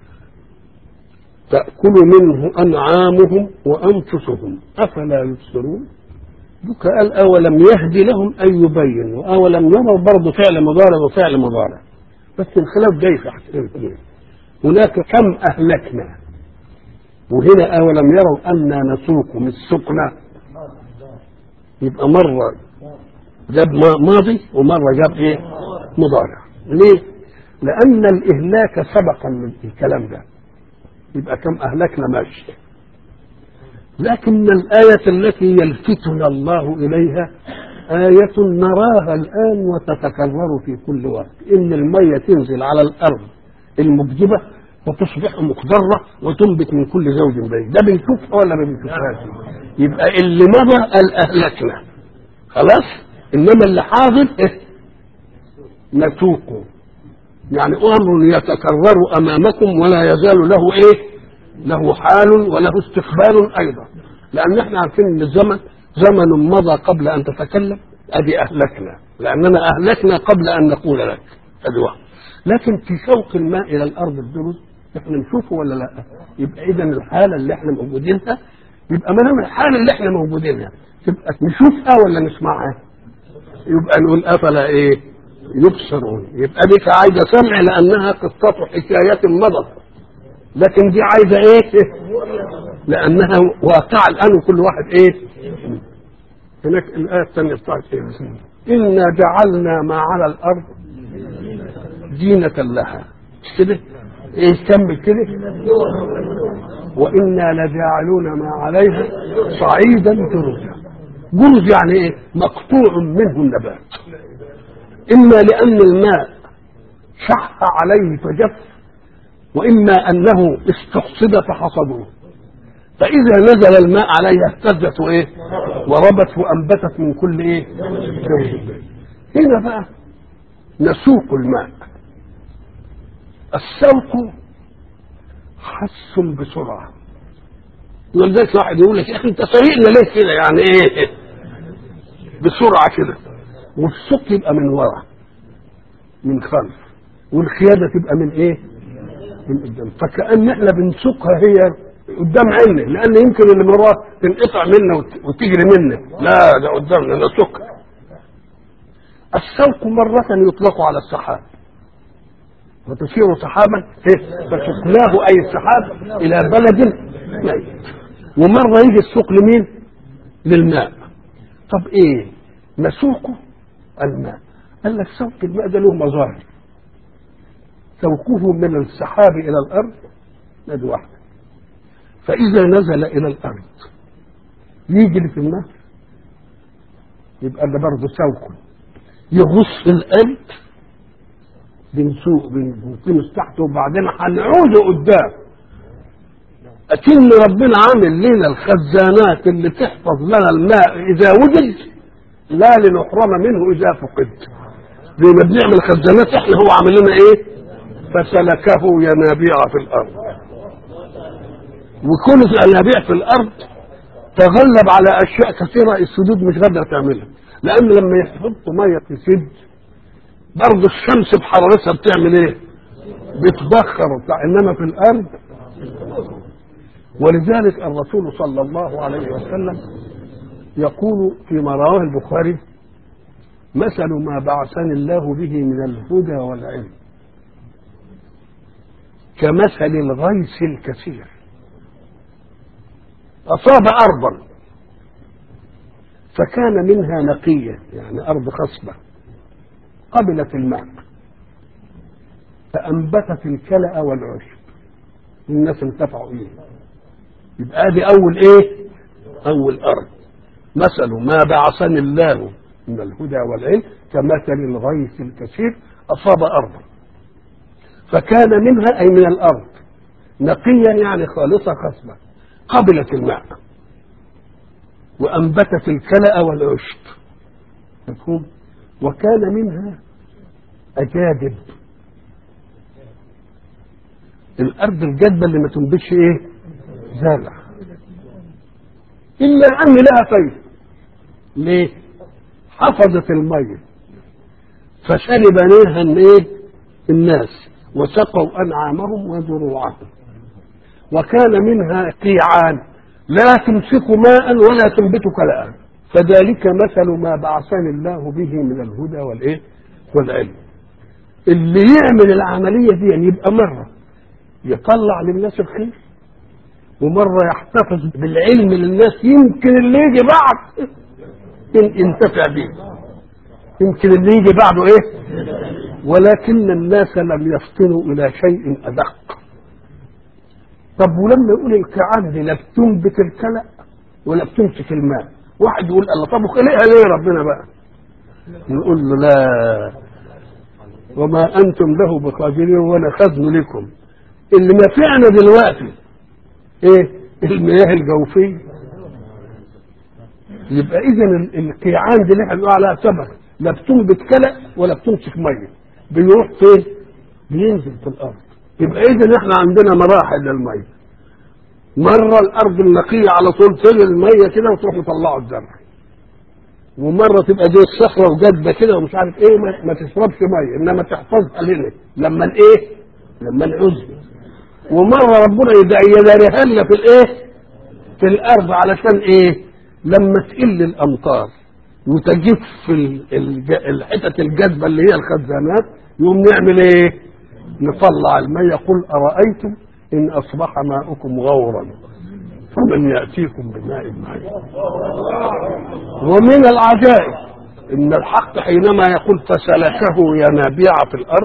تأكل منه أنعامهم وأنفسهم أفلا يبصرون دوك قال أولم يهدي لهم أن يبين وأولم يروا برضه فعل مضارع وفعل مضارع بس الخلاف جاي في احتمال هناك كم أهلكنا وهنا أولم يروا أنا نسوق من السقنا يبقى مرة جاب ماضي ومرة جاب إيه مضارع ليه لأن الإهلاك سبقا من الكلام ده يبقى كم أهلكنا ماشي لكن الآية التي يلفتنا الله إليها آية نراها الآن وتتكرر في كل وقت إن المية تنزل على الأرض المجدبة وتصبح مخضرة وتنبت من كل زوج بيت ده بنشوفها ولا ما بنشوفهاش يبقى اللي مضى قال أهلكنا خلاص إنما اللي حاضر إيه؟ نسوقه يعني أمر يتكرر أمامكم ولا يزال له إيه له حال وله استقبال أيضا لأن احنا عارفين أن الزمن زمن مضى قبل أن تتكلم أدي أهلكنا لأننا أهلكنا قبل أن نقول لك أدي واحد لكن في شوق الماء إلى الأرض الدرز احنا نشوفه ولا لا يبقى إذا الحالة اللي احنا موجودينها يبقى ما دام الحالة اللي احنا موجودينها تبقى نشوفها ولا نسمعها يبقى نقول أفلا إيه يبصرون يبقى دي عايزة سمع لأنها قصة حكايات مضت لكن دي عايزة إيه لأنها واقعة الآن وكل واحد إيه هناك الآية الثانية بتاعت إيه إنا جعلنا ما على الأرض زينة لها مش كده إيه كمل كده وإنا لجاعلون ما عليها صعيدا جرزا جرز يعني إيه مقطوع منه النبات إما لأن الماء شح عليه فجف وإما أنه استحصد فحصدوه فإذا نزل الماء عليها اهتزت وإيه وربت وأنبتت من كل إيه هنا بقى نسوق الماء السوق حس بسرعة ولذلك واحد يقول لك يا أخي أنت سريعنا ليه كده يعني إيه بسرعة كده والسوق يبقى من ورا من خلف والخيادة تبقى من إيه من قدام فكأن احنا بنسوقها هي قدام عيننا لان يمكن اللي من وراه تنقطع منا وتجري منا لا ده قدامنا نسوقها السوق مرة يطلق على السحاب وتسير سحابا فسقناه اي السحاب الى بلد ميت ومرة يجي السوق لمين؟ للماء طب ايه؟ نسوقه الماء قال لك سوق الماء ده له مظاهر سوقه من السحاب الى الارض ادي واحده فاذا نزل الى الارض يجري في النهر يبقى ده برضه سوق يغص الارض بنسوق بنكنس تحته وبعدين هنعوده قدام أكن ربنا عامل لنا الخزانات اللي تحفظ لنا الماء إذا وجد لا لنحرم منه إذا فقد زي ما بنعمل خزانات احنا هو عامل لنا ايه؟ فسلكه ينابيع في الارض وكل الينابيع في الارض تغلب على اشياء كثيره السدود مش قادره تعملها لان لما يحطوا ميه في سد برضه الشمس بحرارتها بتعمل ايه؟ بتبخر وبتاع انما في الارض ولذلك الرسول صلى الله عليه وسلم يقول فيما رواه البخاري مثل ما بعثني الله به من الهدى والعلم كمثل الغيث الكثير أصاب أرضا فكان منها نقية يعني أرض خصبة قبلت الماء فأنبتت الكلأ والعشب الناس انتفعوا إيه يبقى دي أول إيه أول أرض مثل ما بعثني الله من الهدى والعلم كمثل الغيث الكثير أصاب أرضا فكان منها أي من الأرض نقيا يعني خالصة خصبة قبلت الماء وأنبتت الكلأ والعشب مفهوم وكان منها أجادب الأرض الجادبة اللي ما تنبتش إيه زرع إلا أن لها فايدة ليه؟ حفظت المية فشرب منها الايه؟ الناس وسقوا أنعامهم وزروعهم وكان منها قيعان لا تمسك ماء ولا تنبت كلاء فذلك مثل ما بعثني الله به من الهدى والايه؟ والعلم اللي يعمل العملية دي يعني يبقى مرة يطلع للناس الخير ومرة يحتفظ بالعلم للناس يمكن اللي يجي بعد ينتفع به يمكن اللي يجي بعده ايه ولكن الناس لم يفطنوا الى شيء ادق طب ولما يقول الكعان دي لا بتنبت الكلى ولا بتمسك الماء واحد يقول الله طب وخلقها ليه ربنا بقى نقول له لا وما انتم له بقادرين ولا خزن لكم اللي نفعنا دلوقتي ايه المياه الجوفيه يبقى اذا القيعان دي اللي احنا بنقول عليها سمك لا بتنبت كلى ولا بتمسك ميه بيروح فين؟ بينزل في الارض يبقى اذا احنا عندنا مراحل للميه مره الارض النقيه على طول تغلي الميه كده وتروح مطلعه الزرع ومره تبقى دي الصخره وجاده كده ومش عارف ايه ما, ما تشربش ميه انما تحفظها لنا لما الايه؟ لما نعوز ومره ربنا يداريها لنا في الايه؟ في الارض علشان ايه؟ لما تقل الامطار وتجف الحتت الجذبه اللي هي الخزانات يقوم نعمل ايه؟ نطلع المية قل أرأيتم إن أصبح ماؤكم غورا فمن يأتيكم بماء معين ومن العجائب إن الحق حينما يقول فسلكه ينابيع في الأرض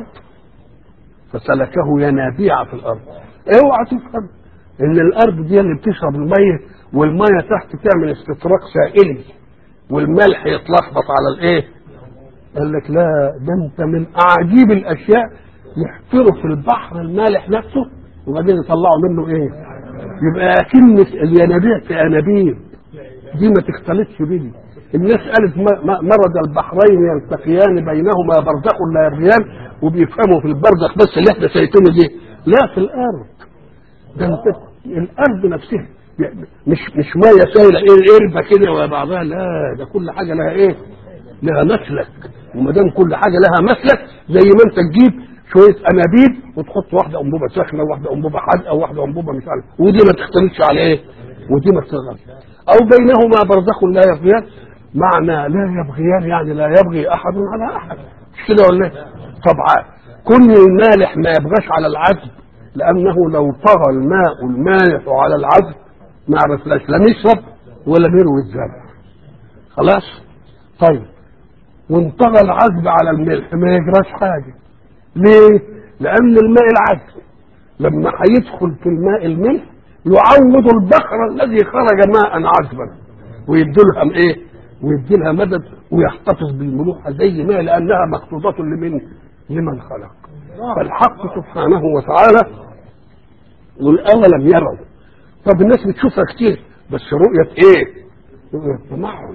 فسلكه ينابيع في الأرض اوعى تفهم إن الأرض دي اللي بتشرب المية والمية تحت تعمل استطراق سائلي والملح يتلخبط على الايه قال لك لا ده انت من اعاجيب الاشياء يحفروا في البحر المالح نفسه وبعدين يطلعوا منه ايه يبقى اكن الينابيع في انابيب دي ما تختلطش بيه الناس قالت مرض البحرين يلتقيان بينهما برزخ لا يبغيان وبيفهموا في البرزخ بس اللي احنا شايفينه دي لا في الارض ده انت الارض نفسها مش مش ميه سايله ايه قربه كده وبعضها لا ده كل حاجه لها ايه؟ لها مسلك وما دام كل حاجه لها مسلك زي ما انت تجيب شويه انابيب وتحط واحده انبوبه سخنه وواحده انبوبه حادقه وواحده انبوبه مش عارف ودي ما تختلطش على ايه؟ ودي ما تشتغلش او بينهما برزخ لا يبغيان معنى لا يبغيان يعني لا يبغي احد على احد مش كده ولا ايه؟ طبعا كل المالح ما يبغاش على العذب لانه لو طغى الماء المالح على العذب ما عرفناش لا نشرب ولا نروي الزرع خلاص طيب وانطغى العذب على الملح ما يجراش حاجه ليه لان الماء العذب لما هيدخل في الماء الملح يعوض البحر الذي خرج ماء عذبا ويديلها ايه ويديلها مدد ويحتفظ بالملوحه زي ما لانها مخطوطه لمن لمن خلق فالحق سبحانه وتعالى يقول اولم يروا طب الناس بتشوفها كتير بس رؤية ايه؟ رؤية تمعن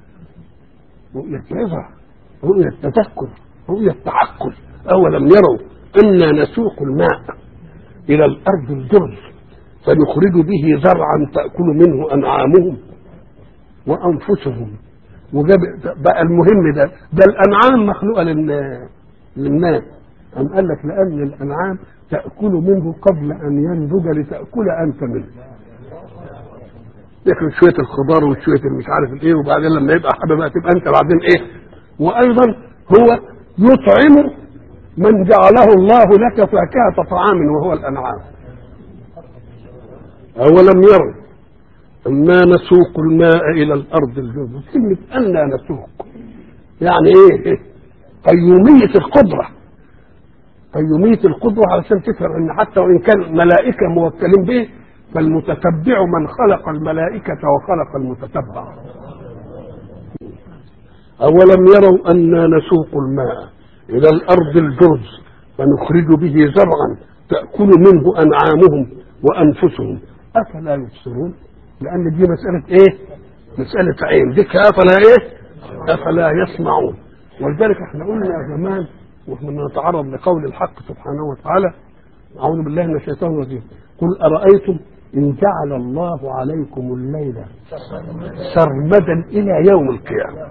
رؤية عظة رؤية تذكر رؤية تعقل أولم يروا أنا نسوق الماء إلى الأرض الجرز فنخرج به زرعا تأكل منه أنعامهم وأنفسهم وجاب بقى المهم ده ده الأنعام مخلوقة للناس أم قال لك لأن الأنعام تأكل منه قبل أن ينضج لتأكل أنت منه ياكل شويه الخضار وشويه مش عارف الايه وبعدين لما يبقى حابب بقى تبقى انت بعدين ايه وايضا هو يطعم من جعله الله لك فاكهه طعام وهو الانعام اولم يروا انا نسوق الماء الى الارض الجرز كلمه انا نسوق يعني ايه قيوميه القدره فيميت القدوة علشان تفهم ان حتى وان كان ملائكة موكلين به فالمتتبع من خلق الملائكة وخلق المتتبع أولم يروا أنا نسوق الماء إلى الأرض الجرز فنخرج به زرعا تأكل منه أنعامهم وأنفسهم أفلا يبصرون لأن دي مسألة إيه؟ مسألة عين ديك أفلا إيه؟ أفلا يسمعون ولذلك احنا قلنا زمان واحنا بنتعرض لقول الحق سبحانه وتعالى أعوذ بالله من الشيطان الرجيم قل أرأيتم إن جعل الله عليكم الليل سرمدا إلى يوم القيامة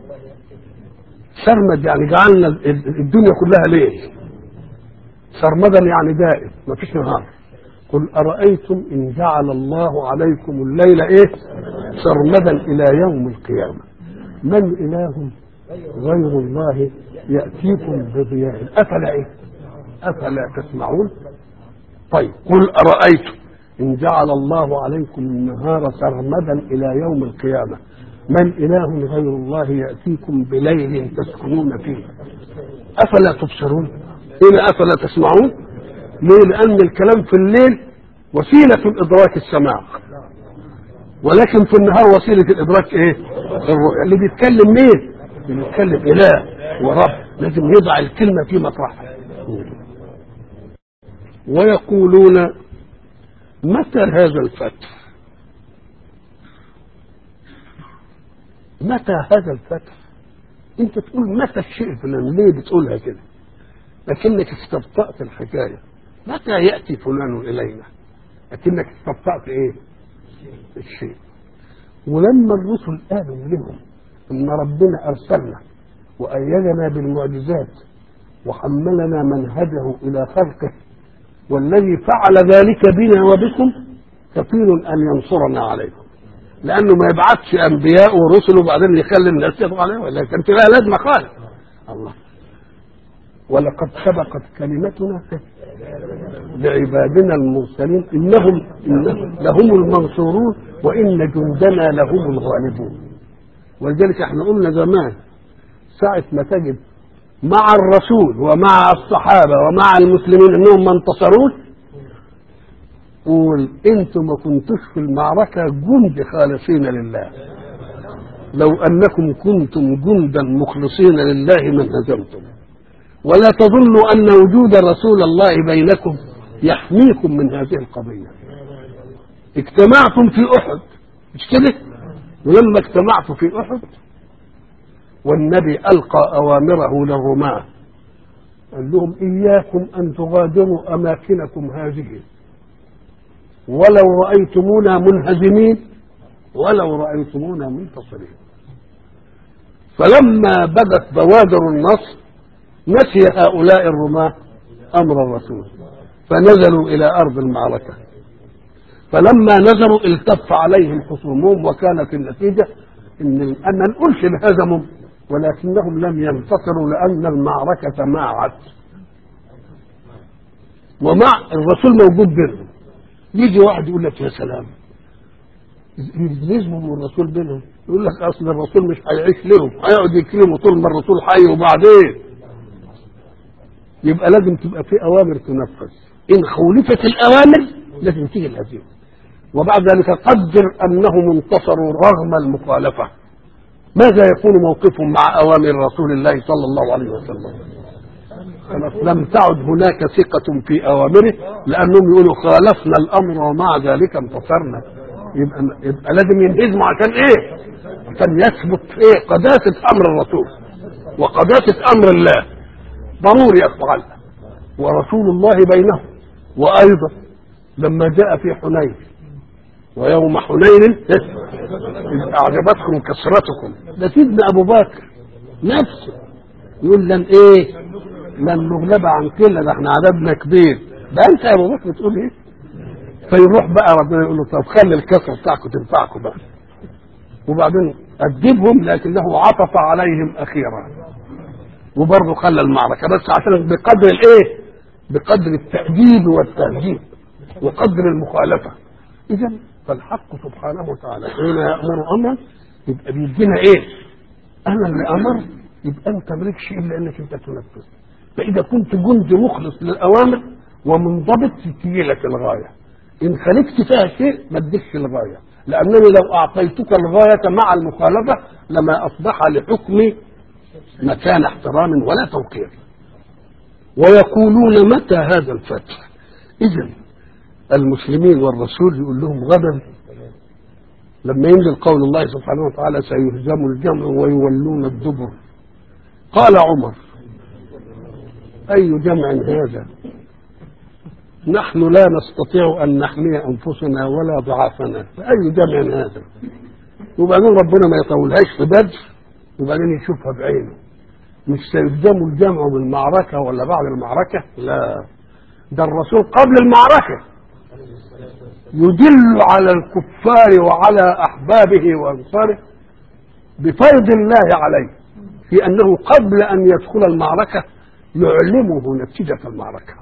سرمد يعني جعلنا الدنيا كلها ليل سرمدا يعني دائم ما فيش نهار قل أرأيتم إن جعل الله عليكم الليل إيه سرمدا إلى يوم القيامة من إله غير الله يأتيكم بضياء أفلا إيه أفلا تسمعون طيب قل أرأيتم إن جعل الله عليكم النهار سرمدا إلى يوم القيامة من إله غير الله يأتيكم بليل تسكنون فيه أفلا تبصرون هنا أفلا تسمعون ليه لأن الكلام في الليل وسيلة الإدراك السماع ولكن في النهار وسيلة الإدراك إيه الرؤية اللي بيتكلم مين اللي بيتكلم إله ورب لازم يضع الكلمة في مطرحها ويقولون متى هذا الفتح متى هذا الفتح انت تقول متى الشيء الفلاني ليه بتقولها كده لكنك استبطأت الحكاية متى يأتي فلان إلينا لكنك استبطأت ايه الشيء ولما الرسل قالوا لهم ان ربنا ارسلنا وأيدنا بالمعجزات وحملنا منهجه إلى خلقه والذي فعل ذلك بنا وبكم كفيل أن ينصرنا عليكم لأنه ما يبعثش أنبياء ورسل وبعدين يخلي الناس يضغوا عليه ولا كانت لها لازمة خالص الله ولقد سبقت كلمتنا لعبادنا المرسلين إنهم, إنهم لهم المنصورون وإن جندنا لهم الغالبون ولذلك احنا قلنا زمان ساعة ما تجد مع الرسول ومع الصحابة ومع المسلمين انهم ما انتصروش قول انتم ما كنتوش في المعركة جند خالصين لله لو انكم كنتم جندا مخلصين لله من هزمتم ولا تظنوا ان وجود رسول الله بينكم يحميكم من هذه القضية اجتمعتم في احد مش كده ولما اجتمعتوا في احد والنبي ألقى أوامره للرماة قال لهم إياكم أن تغادروا أماكنكم هذه ولو رأيتمونا منهزمين ولو رأيتمونا منتصرين فلما بدت بوادر النصر نسي هؤلاء الرماة أمر الرسول فنزلوا إلى أرض المعركة فلما نزلوا التف عليهم خصومهم وكانت النتيجة إن أن ما نقولش انهزموا ولكنهم لم ينتصروا لأن المعركة ماعت ومع الرسول موجود بينهم يجي واحد يقول لك يا سلام يلزمهم الرسول بينهم يقول لك اصل الرسول مش هيعيش لهم هيقعد يكلموا طول ما الرسول حي وبعدين يبقى لازم تبقى في اوامر تنفذ ان خولفت الاوامر لازم تيجي الهزيمه وبعد ذلك قدر انهم انتصروا رغم المخالفه ماذا يكون موقفهم مع اوامر رسول الله صلى الله عليه وسلم لم تعد هناك ثقة في أوامره لأنهم يقولوا خالفنا الأمر ومع ذلك انتصرنا يبقى, يبقى لازم ينهزموا عشان إيه؟ عشان يثبت إيه؟ قداسة أمر الرسول وقداسة أمر الله ضروري يفعلها ورسول الله بينهم وأيضا لما جاء في حنين ويوم حنين إذ أعجبتكم كثرتكم ده سيدنا أبو بكر نفسه يقول لن إيه لن نغلب عن كلا ده احنا عددنا كبير ده أنت يا أبو بكر تقول إيه فيروح بقى ربنا يقول له طب خلي الكثرة بتاعكم تنفعكم بقى وبعدين أدبهم لكنه عطف عليهم أخيرا وبرضه خلى المعركة بس عشان بقدر الإيه بقدر التأديب والتهذيب وقدر المخالفة إذا فالحق سبحانه وتعالى حين يأمر أمرا يبقى بيدينا إيه؟ أنا اللي أمر يبقى أنت مالكش إلا إنك أنت تنفذ فاذا كنت جندي مخلص للاوامر ومنضبط تجي لك الغايه ان خالفت فيها شيء ما تديكش الغايه لانني لو اعطيتك الغايه مع المخالفه لما اصبح لحكمي مكان احترام ولا توقير ويقولون متى هذا الفتح اذا المسلمين والرسول يقول لهم غدا لما ينزل قول الله سبحانه وتعالى سيهزم الجمع ويولون الدبر قال عمر أي جمع هذا نحن لا نستطيع أن نحمي أنفسنا ولا ضعافنا أي جمع هذا وبعدين ربنا ما يطولهاش في بدر وبعدين يشوفها بعينه مش سيهزم الجمع بالمعركة ولا بعد المعركة لا ده الرسول قبل المعركة يدل على الكفار وعلى احبابه وانصاره بفيض الله عليه في انه قبل ان يدخل المعركه يعلمه نتيجه المعركه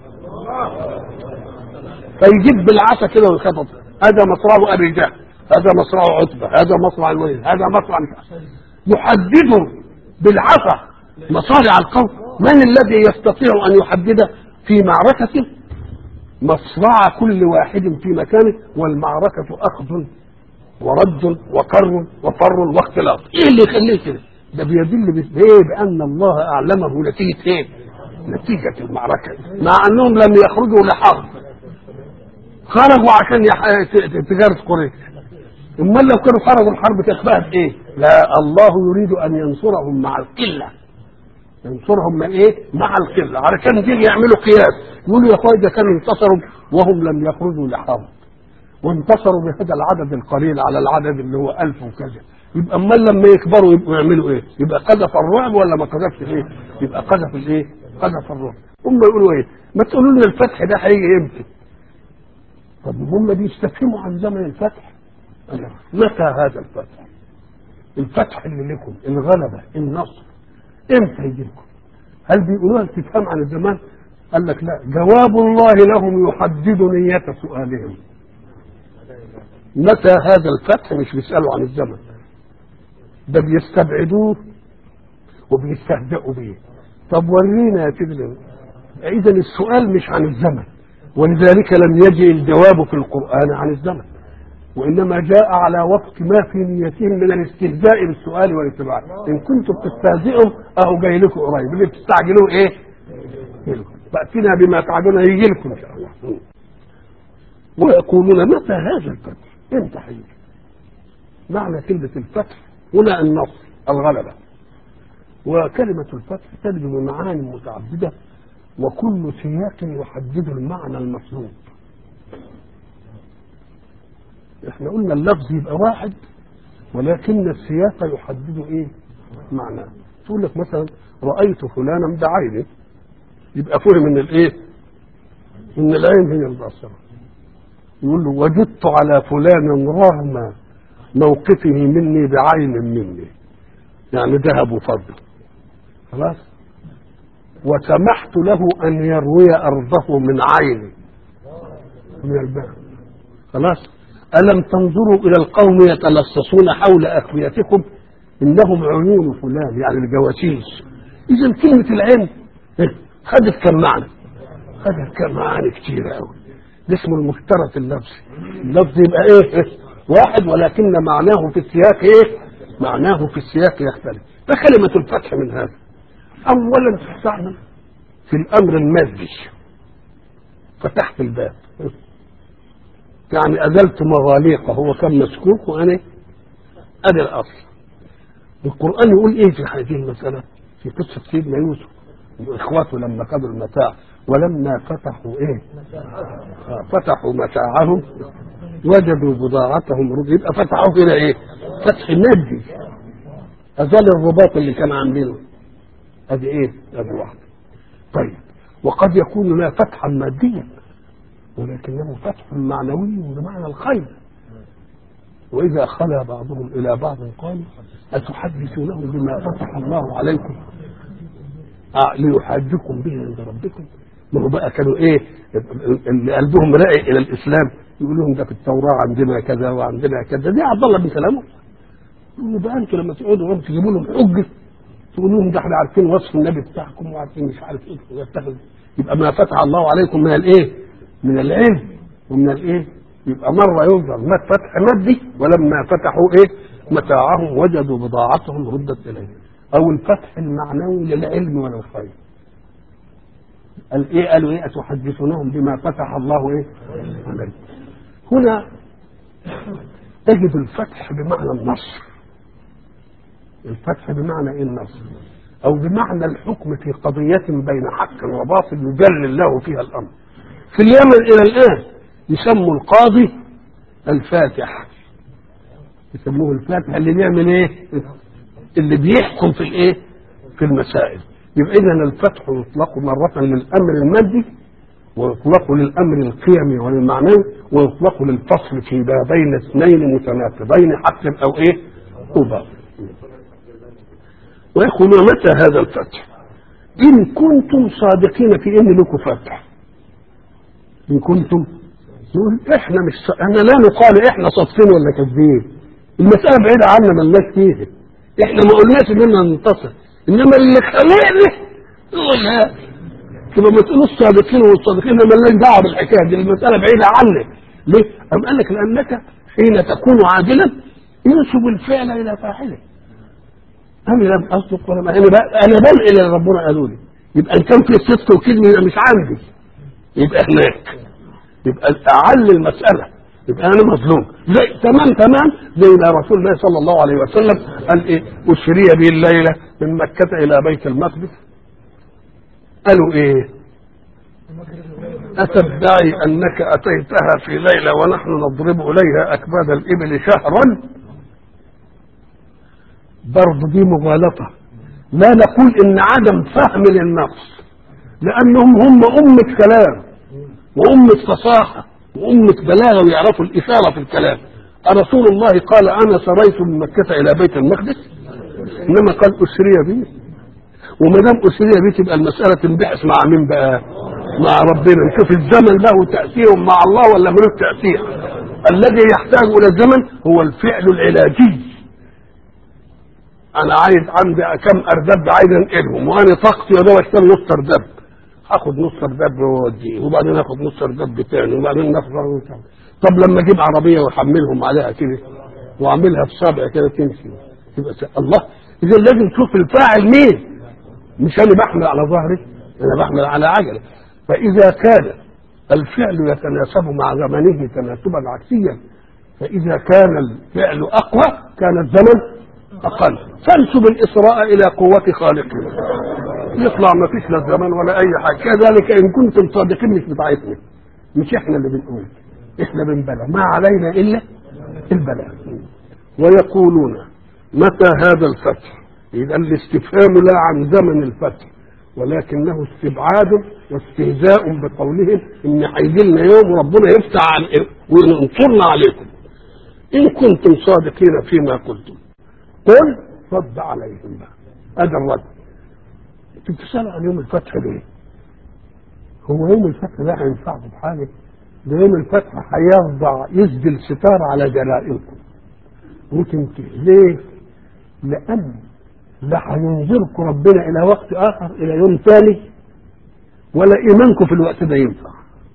فيجيب بالعصا كده ويخبط هذا مصرع ابي جهل هذا مصرع عتبه هذا مصرع الوليد هذا مصرع يحدد بالعصا مصارع القوم من الذي يستطيع ان يحدد في معركه مصرع كل واحد في مكانه والمعركة أخذ ورد وقر وفر واختلاط ايه اللي يخليه كده ده بيدل بايه بان الله اعلمه نتيجه ايه نتيجه المعركه مع انهم لم يخرجوا لحرب خرجوا عشان يح... تجاره قريش امال لو كانوا خرجوا الحرب تشبهت ايه لا الله يريد ان ينصرهم مع القله ينصرهم من ايه مع القله علشان يجي يعملوا قياس يقولوا يا اخويا ده كانوا انتصروا وهم لم يخرجوا لحرب وانتصروا بهذا العدد القليل على العدد اللي هو ألف وكذا يبقى امال لما يكبروا يبقوا يعملوا ايه يبقى قذف الرعب ولا ما قذفش ايه يبقى قذف الايه قذف الرعب هم يقولوا ايه ما تقولوا لنا الفتح ده هيجي امتى طب هم بيستفهموا عن زمن الفتح متى هذا الفتح الفتح اللي لكم الغلبة النصر امتى يجي لكم هل بيقولوها استفهام عن الزمان قال لك لا جواب الله لهم يحدد نية سؤالهم متى هذا الفتح مش بيسألوا عن الزمن ده بيستبعدوه وبيستهزئوا به طب ورينا يا سيدنا اذا السؤال مش عن الزمن ولذلك لم يجي الجواب في القرآن عن الزمن وإنما جاء على وفق ما في نيتهم من الاستهزاء بالسؤال والاتباع إن كنتم تستهزئوا أهو جاي لكم قريب اللي بتستعجلوه إيه؟ فأتنا بما تعدون يجي لكم إن شاء الله ويقولون متى هذا الفتح؟ امتى هيجي؟ معنى كلمة الفتح هنا النصر الغلبة وكلمة الفتح تجد معاني متعددة وكل سياق يحدد المعنى المطلوب احنا قلنا اللفظ يبقى واحد ولكن السياق يحدد ايه معناه تقول لك مثلا رأيت فلانا بعيني يبقى فهم من الايه من العين هي البصرة يقول له وجدت على فلان رغم موقفه مني بعين مني يعني ذهب وفضل خلاص وسمحت له ان يروي ارضه من عيني من الباب خلاص ألم تنظروا إلى القوم يتلصصون حول أخويتكم إنهم عيون فلان يعني الجواسيس إذا كلمة العين خدت كم معنى خدت كم معنى كتير قوي ده اسمه المشترك اللفظي اللفظ يبقى إيه واحد ولكن معناه في السياق إيه معناه في السياق يختلف فكلمة الفتح من هذا أولا تستعمل في الأمر المادي فتحت الباب يعني أزلت مغاليقه هو كان مسكوك وأنا أدي الأصل القرآن يقول إيه في هذه المسألة في قصة سيدنا يوسف وإخواته لما خدوا المتاع ولما فتحوا إيه آه فتحوا متاعهم وجدوا بضاعتهم رد يبقى فتحوا كده إيه فتح مادي أزال الرباط اللي كان عاملينه أدي إيه أدي واحدة طيب وقد يكون لا فتحا ماديا ولكنه فتح معنوي بمعنى الخير وإذا خلا بعضهم إلى بعض قالوا أتحدثونهم بما فتح الله عليكم آه ليحاجكم به عند ربكم ما هو بقى كانوا ايه اللي قلبهم راقي الى الاسلام يقول لهم ده في التوراه عندنا كذا وعندنا كذا دي عبد الله بن سلام يقول بقى انتوا لما تقعدوا تجيبوا لهم حجه تقولوا لهم ده احنا عارفين وصف النبي بتاعكم وعارفين مش عارف ايه ويتخذ يبقى ما فتح الله عليكم من الايه؟ من العلم ومن الايه؟ يبقى مره ينظر ما فتح مادي ولما فتحوا ايه؟ متاعهم وجدوا بضاعتهم ردت اليهم او الفتح المعنوي للعلم والخير قال ايه قالوا ايه اتحدثونهم بما فتح الله ايه عليكم هنا تجد الفتح بمعنى النصر الفتح بمعنى ايه النصر او بمعنى الحكم في قضية بين حق وباطل يجل الله فيها الامر في اليمن الى الان يسموا القاضي الفاتح يسموه الفاتح اللي بيعمل ايه اللي بيحكم في الايه في المسائل يبقى اذا الفتح يطلق مرة للامر المادي ويطلق للامر القيمي والمعنوي ويطلق للفصل في ما بين اثنين متناقضين حق او ايه او باطل ويقولون متى هذا الفتح ان كنتم صادقين في ان لكم فتح ان كنتم نقول احنا مش ص... احنا لا نقال احنا صادقين ولا كاذبين المساله بعيده عنا ملناش فيها احنا ما قلناش اننا ننتصر انما اللي خلقنا يقول لا تبقى ما تقولوش صادقين والصادقين مالناش دعوه بالحكايه دي المساله بعيده عنك ليه؟ أم قال لك لانك حين تكون عادلا ينسب الفعل الى فاعله انا لم اصدق ولا ما انا بقى انا بنقل اللي ربنا قالوا لي يبقى ان كان في صدق وكذب يبقى مش عندي يبقى هناك يبقى اعل المساله يبقى انا مظلوم زي تمام تمام زي ما رسول الله صلى الله عليه وسلم قال ايه اسري به الليله من مكه الى بيت المقدس قالوا ايه أتدعي أنك أتيتها في ليلة ونحن نضرب إليها أكباد الإبل شهرا برضه دي مغالطة لا نقول إن عدم فهم للنص لأنهم هم أمة كلام وأمة فصاحة وأمة بلاغة ويعرفوا الإشارة في الكلام أرسول الله قال أنا سريت من مكة إلى بيت المقدس إنما قال أسري بي وما دام أسري بي تبقى المسألة تنبحث مع مين بقى؟ مع ربنا نشوف الزمن له تأثير مع الله ولا ملوش تأثير الذي يحتاج إلى الزمن هو الفعل العلاجي أنا عايز عندي كم أردب عايز أنقلهم وأنا طاقتي يا دوب أشتغل نص أردب هاخد نص أردب وأوديه وبعدين آخد نص أردب تاني وبعدين ناخد طب لما أجيب عربية وأحملهم عليها كده وأعملها بصابع كده تمشي يبقى الله إذا لازم تشوف الفاعل مين مش أنا بحمل على ظهري أنا بحمل على عجلة فإذا كان الفعل يتناسب مع زمنه تناسبا عكسيا فإذا كان الفعل أقوى كان الزمن أقل فانسب الإسراء إلى قوة خالقه يطلع ما فيش لا زمن ولا أي حاجة كذلك إن كنتم صادقين مش بتاعتنا مش إحنا اللي بنقول إحنا بنبلغ ما علينا إلا البلاغ ويقولون متى هذا الفتح إذا الاستفهام لا عن زمن الفتح ولكنه استبعاد واستهزاء بقولهم ان هيجي لنا يوم ربنا يفتح عن وينصرنا عليكم ان كنتم صادقين فيما قلتم قل رد عليهم بقى هذا الرد انتوا بتسالوا عن يوم الفتح ليه؟ هو يوم الفتح ده هينفعكم بحاجه ده يوم الفتح هيخضع يسدل ستار على جرائمكم وتنتهي ليه؟ لأن لا هينظركم ربنا الى وقت اخر الى يوم ثاني ولا ايمانكم في الوقت ده ينفع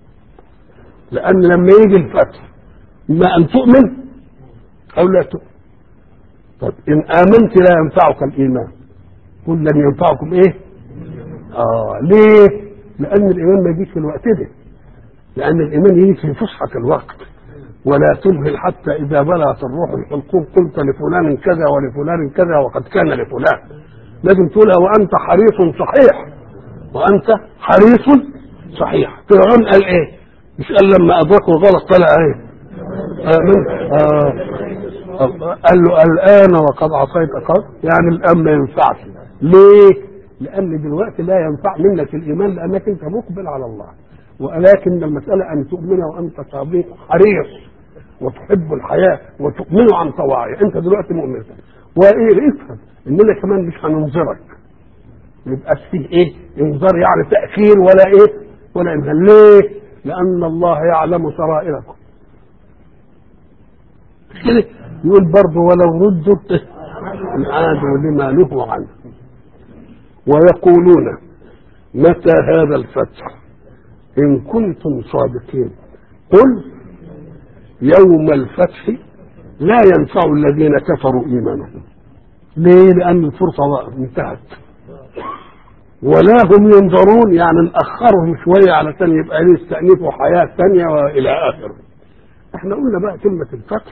لان لما يجي الفتح اما ان تؤمن او لا تؤمن طب ان امنت لا ينفعك الايمان قل لن ينفعكم ايه اه ليه لان الايمان ما يجيش في الوقت ده لان الايمان يجي في فسحه الوقت ولا تمهل حتى إذا بلغت الروح الحلقوم قلت لفلان كذا ولفلان كذا وقد كان لفلان لازم تقولها وأنت حريص صحيح وأنت حريص صحيح فرعون قال إيه مش قال لما أدركوا الغلط طلع إيه آمن آه قال له الآن وقد عصيت قبل يعني الآن ما ينفعش ليه؟ لأن دلوقتي لا ينفع منك الإيمان لأنك أنت مقبل على الله ولكن المسألة أن تؤمن وأنت صديق حريص وتحب الحياة وتؤمن عن طواعي أنت دلوقتي مؤمن وإيه افهم إننا كمان مش هننظرك يبقى فيه إيه انذار يعني تأخير ولا إيه ولا إمهال ليه لأن الله يعلم سرائركم كده يقول برضه ولو ردوا عادوا لما نهوا عنه ويقولون متى هذا الفتح إن كنتم صادقين قل يوم الفتح لا ينفع الذين كفروا إيمانهم ليه؟ لأن الفرصة انتهت ولا هم ينظرون يعني نأخرهم شوية علشان يبقى ليه يستأنفوا حياة ثانية وإلى آخره احنا قلنا بقى كلمة الفتح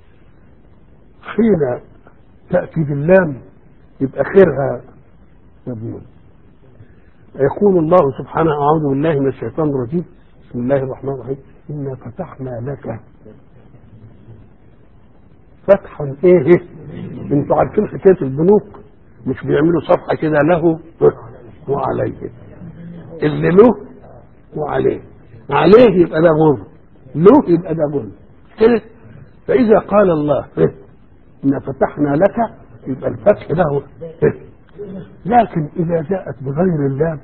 حين تأتي باللام يبقى خيرها مضمون يقول الله سبحانه أعوذ بالله من الشيطان الرجيم بسم الله الرحمن الرحيم إنا فتحنا لك فتحا إيه أنتوا عارفين حكاية البنوك مش بيعملوا صفحة كده له وعليه اللي له وعليه عليه يبقى ده غر له يبقى ده غر كده فإذا قال الله إن فتحنا لك يبقى الفتح له لكن إذا جاءت بغير الله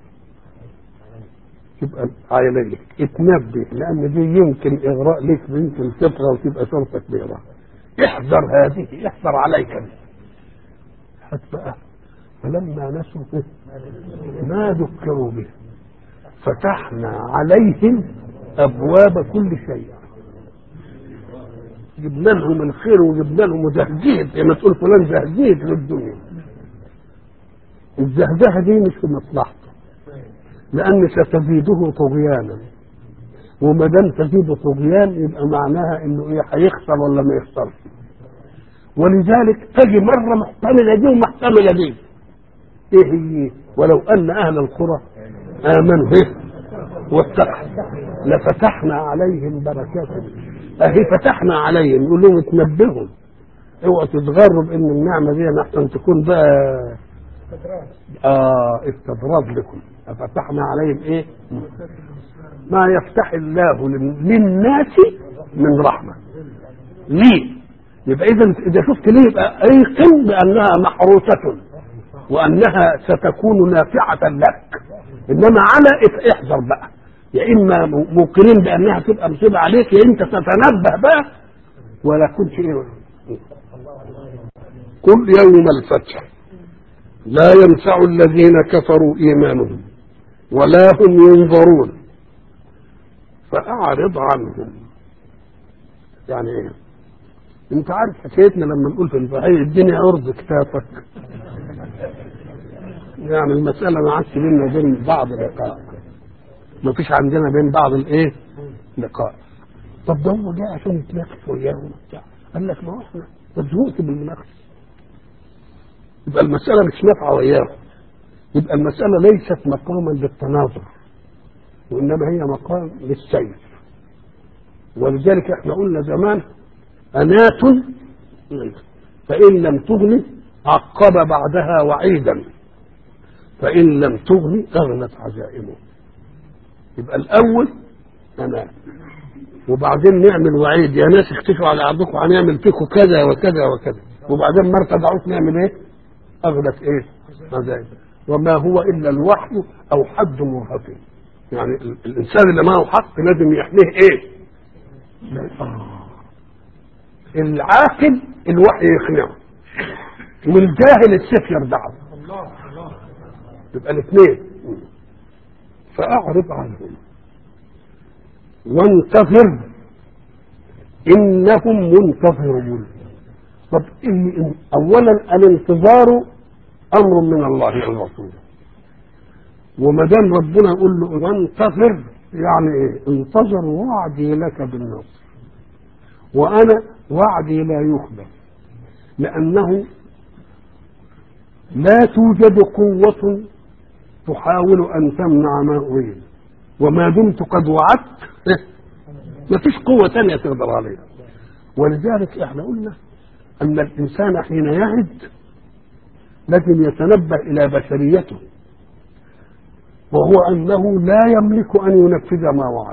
يبقى عليك اتنبه لأن دي يمكن إغراء لك يمكن تطغى وتبقى شرطة كبيرة احذر هذه احذر عليك دي بقى فلما نسوا ما ذكروا به فتحنا عليهم أبواب كل شيء جبنا لهم الخير وجبنا لهم زهجيد زي ما تقول فلان زهجيد للدنيا الزهدهه دي مش في مصلحته لان ستزيده طغيانا وما دام تزيد طغيان يبقى معناها انه ايه هيخسر ولا ما يخسرش ولذلك تجي مره محتمله دي ومحتمله دي ايه هي ولو ان اهل القرى امنوا به واتقوا لفتحنا عليهم بركات اهي فتحنا عليهم يقول لهم اتنبهوا اوعوا تتغروا بان النعمه دي احسن تكون بقى اه استدراج لكم ففتحنا عليهم ايه ما يفتح الله للناس من رحمه ليه يبقى اذا اذا شفت ليه يبقى ايقن بانها محروسه وانها ستكون نافعه لك انما على احذر بقى يا اما موقنين بانها تبقى مصيبه عليك يا انت تتنبه بقى ولا كنت ايه كل يوم الفتح لا ينفع الذين كفروا ايمانهم ولا هم ينظرون فاعرض عنهم يعني ايه انت عارف حكايتنا لما نقول في البحية الدنيا عرض كتافك يعني المسألة ما عادش بيننا وبين بعض لقاء ما فيش عندنا بين بعض الايه لقاء طب ده هو جاي عشان يتناقش وياهم وبتاع قال لك ما هو احنا مزهوق بالمناقشه يبقى المسألة مش نافعة وياهم يبقى المسألة ليست مقاما للتناظر وإنما هي مقام للسير ولذلك احنا قلنا زمان أنات فإن لم تغني عقب بعدها وعيدا فإن لم تغني أغنت عزائمه يبقى الأول أنا وبعدين نعمل وعيد يا ناس اختفوا على عرضكم هنعمل فيكم كذا وكذا وكذا وبعدين ما ارتدعوش نعمل ايه؟ أغلت ايه؟ عزائم وما هو إلا الوحي أو حد مرهف يعني الإنسان اللي معه حق لازم يحميه ايه؟ آه. العاقل الوحي يقنعه والجاهل السيف يردعه يبقى الاثنين فأعرض عنهم وانتظر إنهم منتظرون طب إيه أولا الانتظار أمر من الله للرسول وما دام ربنا يقول له وانتظر يعني ايه انتظر وعدي لك بالنصر وانا وعدي لا يخلف لانه لا توجد قوة تحاول ان تمنع ما اريد وما دمت قد وعدت ما فيش قوة تانية تقدر عليها ولذلك احنا قلنا ان الانسان حين يعد لازم يتنبه الى بشريته وهو انه لا يملك ان ينفذ ما وعد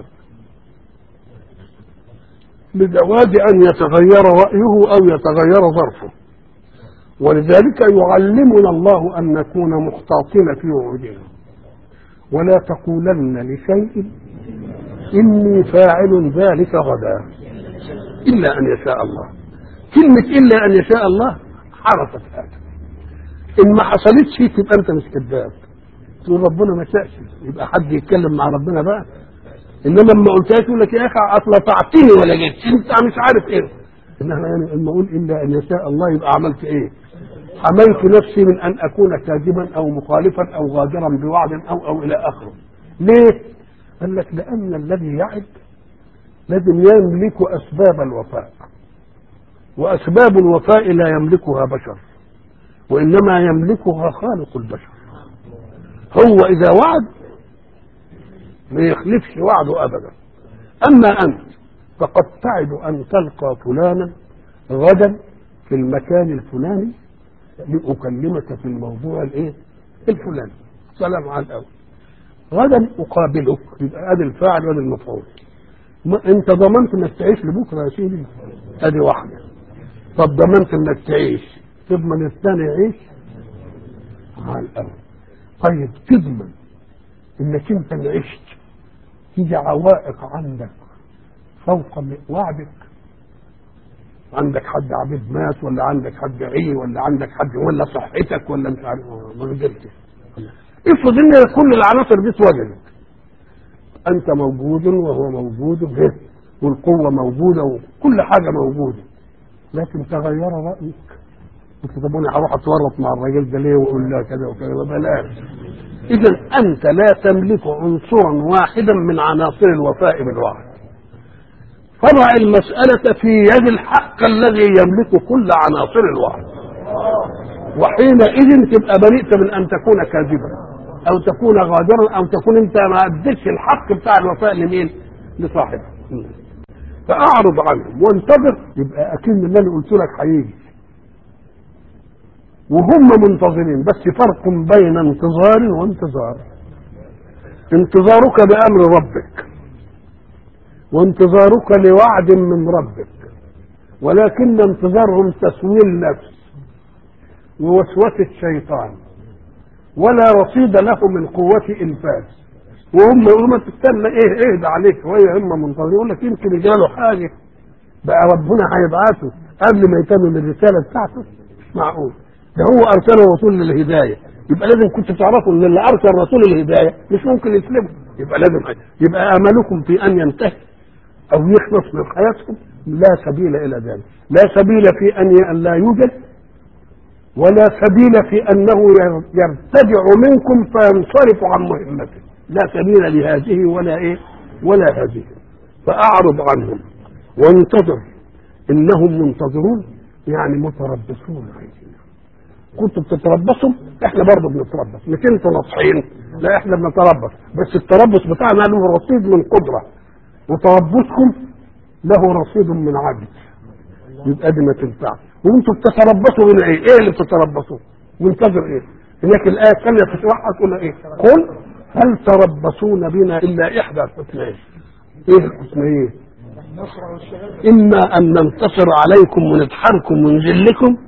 لجواز ان يتغير رايه او يتغير ظرفه ولذلك يعلمنا الله ان نكون محتاطين في وعودنا ولا تقولن لشيء اني فاعل ذلك غدا الا ان يشاء الله كلمه الا ان يشاء الله حرفت هذا ان ما حصلتش تبقى انت مش كذاب تقول ربنا ما شاءش يبقى حد يتكلم مع ربنا بقى انما لما قلتها يقول لك يا اخي اطلعتني ولا جيت انت مش عارف ايه انما يعني لما اقول الا ان يشاء الله يبقى عملت ايه حميت نفسي من ان اكون كاذبا او مخالفا او غادرا بوعد او او الى اخره ليه قال لك لان الذي يعد لازم يملك اسباب الوفاء واسباب الوفاء لا يملكها بشر وانما يملكها خالق البشر هو اذا وعد ما يخلفش وعده ابدا اما انت فقد تعد ان تلقى فلانا غدا في المكان الفلاني لاكلمك في الموضوع الايه الفلاني سلام على الاول غدا اقابلك يبقى ادي الفاعل وادي المفعول ما انت ضمنت انك تعيش لبكره يا سيدي ادي واحده طب ضمنت انك تعيش تضمن الثاني يعيش على الاول طيب تضمن انك انت اللي عشت تيجي عوائق عندك فوق وعدك عندك حد عبيد مات ولا عندك حد عي ولا عندك حد ولا صحتك ولا مش عارف ما قدرتش افرض ان كل العناصر دي اتوجدت انت موجود وهو موجود به والقوه موجوده وكل حاجه موجوده لكن تغير رايك قلت طب انا هروح اتورط مع الراجل ده ليه واقول له كذا وكذا بلاش اذا انت لا تملك عنصرا واحدا من عناصر الوفاء بالوعد فرع المسألة في يد الحق الذي يملك كل عناصر الوعد وحينئذ تبقى بريئة من أن تكون كاذبا أو تكون غادرا أو تكون أنت ما أديتش الحق بتاع الوفاء لمين؟ لصاحبه فأعرض عنهم وانتظر يبقى أكيد اللي أنا قلت لك هيجي وهم منتظرين بس فرق بين انتظار وانتظار انتظارك بأمر ربك وانتظارك لوعد من ربك ولكن انتظارهم تسويل نفس ووسوسة شيطان ولا رصيد له من قوة إنفاذ وهم يقولوا ما تستنى ايه اهدى عليك شوية هم منتظرين يقول لك يمكن يجاله حاجة بقى ربنا هيبعته قبل ما يتم الرسالة بتاعته مش معقول ده هو أرسله رسول للهداية يبقى لازم كنت تعرفوا ان اللي أرسل رسول الهداية مش ممكن يسلمه يبقى لازم يبقى أملكم في أن ينتهي أو يخلص من حياتكم لا سبيل إلى ذلك لا سبيل في أن لا يوجد ولا سبيل في أنه يرتدع منكم فينصرف عن مهمته لا سبيل لهذه ولا إيه ولا هذه فأعرض عنهم وانتظر إنهم منتظرون يعني متربصون عايزين كنتوا بتتربصوا احنا برضه بنتربص مش انتوا ناصحين لا احنا بنتربص بس التربص بتاعنا له رصيد من قدره وتربصكم له رصيد من عجز يبقى دي ما تنفعش وانتوا بتتربصوا من ايه؟ ايه اللي بتتربصوا؟ منتظر ايه؟ هناك الايه الثانيه تشرحها تقول ايه؟ قل هل تربصون بنا الا احدى الحسنيين؟ ايه الحسنيين؟ اما ان ننتصر عليكم ونضحركم ونذلكم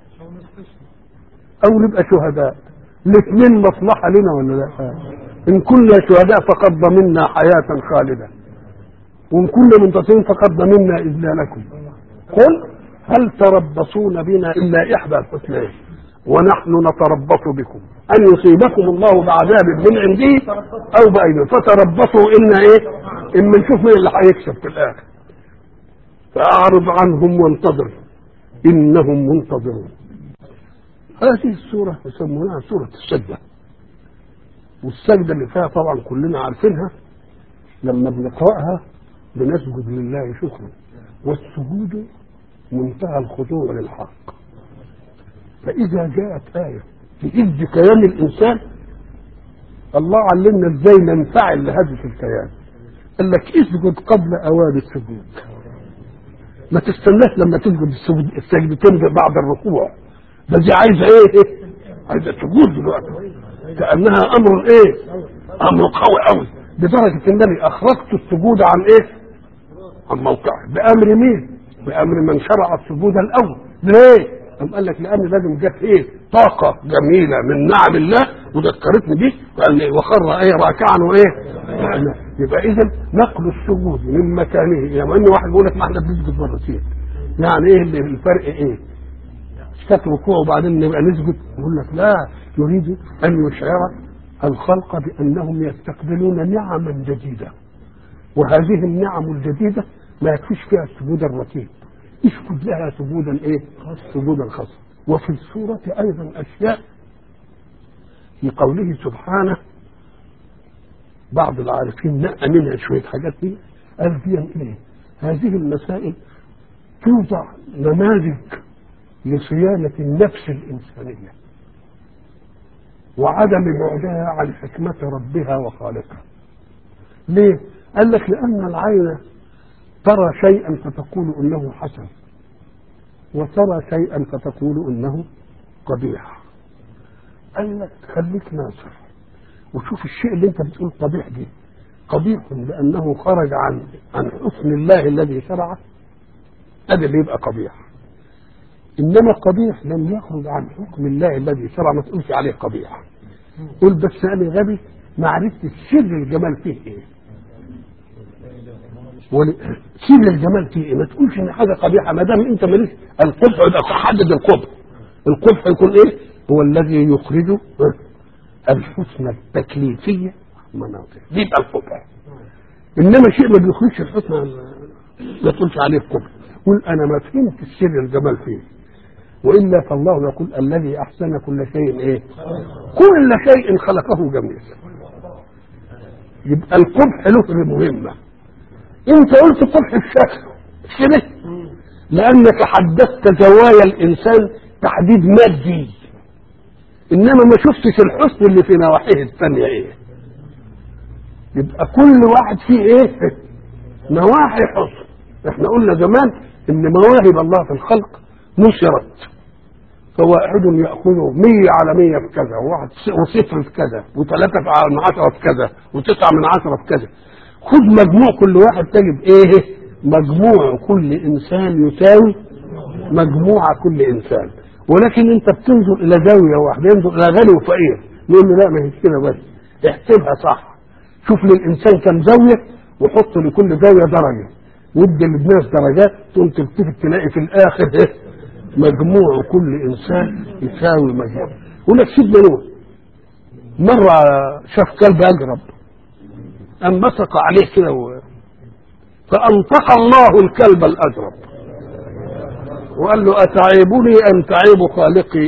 او نبقى شهداء الاثنين مصلحه لنا ولا لا؟ ان كنا شهداء فقد ضمنا حياه خالده وان كنا منتصرين فقد ضمنا اذلالكم قل هل تربصون بنا الا احدى الحسنيين ونحن نتربص بكم ان يصيبكم الله بعذاب من عنده او بايده فتربصوا ان ايه اما نشوف مين اللي هيكسب في الاخر فاعرض عنهم وانتظر انهم منتظرون هذه السوره يسمونها سوره السجده والسجده اللي فيها طبعا كلنا عارفينها لما بنقراها بنسجد لله شكرا والسجود منتهى الخضوع للحق فإذا جاءت آية تهز كيان الإنسان الله علمنا ازاي ننفعل لهذه الكيان قال لك اسجد قبل أوان السجود ما تستناش لما تسجد السجود السجدتين بعد الركوع ده دي عايزه ايه؟ عايزه سجود دلوقتي كانها امر ايه؟ امر قوي قوي لدرجه انني اخرجت السجود عن ايه؟ عن موقعه بامر مين؟ بامر من شرع السجود الاول ليه؟ قام قال لك لان لازم جت ايه؟ طاقه جميله من نعم الله وذكرتني بيه وقال لي وخر ايه راكعا وايه؟ يبقى اذا نقل السجود من مكانه يعني ان واحد يقول لك ما احنا بنسجد مرتين يعني ايه اللي الفرق ايه؟ كانت ركوع وبعدين نبقى نسجد يقول لك لا يريد ان يشعر الخلق بانهم يستقبلون نعما جديده وهذه النعم الجديده ما يكفيش فيها السجود الرتيب اسجد لها سجودا ايه؟ سجودا خاصا وفي السوره ايضا اشياء في قوله سبحانه بعض العارفين نقى منها شويه حاجات دي قال فيها ايه؟ هذه المسائل توضع نماذج لصيانة النفس الإنسانية وعدم بعدها عن حكمة ربها وخالقها ليه؟ قال لك لأن العين ترى شيئا فتقول إنه حسن وترى شيئا فتقول إنه قبيح قال لك خليك ناصر وشوف الشيء اللي انت بتقول قبيح دي قبيح لأنه خرج عن عن حسن الله الذي شرعه هذا اللي يبقى قبيح انما قبيح لم يخرج عن حكم الله الذي شرع ما تقولش عليه قبيح قول بس انا غبي ما عرفتش سر الجمال فيه ايه ول... سر الجمال فيه ايه ما تقولش ان حاجه قبيحه ما دام انت ماليش القبح يبقى حدد القبح القبح يكون ايه هو الذي يخرج الحسن التكليفيه مناطق دي يبقى القبح انما شيء ما بيخرجش الحسن ما تقولش عليه قبح قل انا ما فهمت السر الجمال فيه والا فالله يقول الذي احسن كل شيء ايه كل شيء خلقه جميل يبقى القبح له مهمه انت قلت قبح الشكل كده لانك حددت زوايا الانسان تحديد مادي انما ما شفتش الحسن اللي في نواحيه الثانيه ايه يبقى كل واحد فيه ايه نواحي حسن احنا قلنا زمان ان مواهب الله في الخلق نشرت فواحد يأخذ مية على مية في كذا وواحد وصفر في كذا وثلاثة من عشرة في كذا وتسعة من عشرة في كذا خذ مجموع كل واحد تجد ايه مجموع كل انسان يساوي مجموع كل انسان ولكن انت بتنظر الى زاوية واحدة ينظر الى غني وفقير يقول له لا ما هيش كده بس احسبها صح شوف للانسان كم زاوية وحط لكل زاوية درجة ودي للناس درجات تقوم تلتفت تلاقي في الاخر ايه مجموع كل انسان يساوي مجموع يقول لك سيدنا نوح مره شاف كلب اجرب قام بصق عليه كده و... فانطق الله الكلب الاجرب وقال له اتعيبني ام تعيب خالقي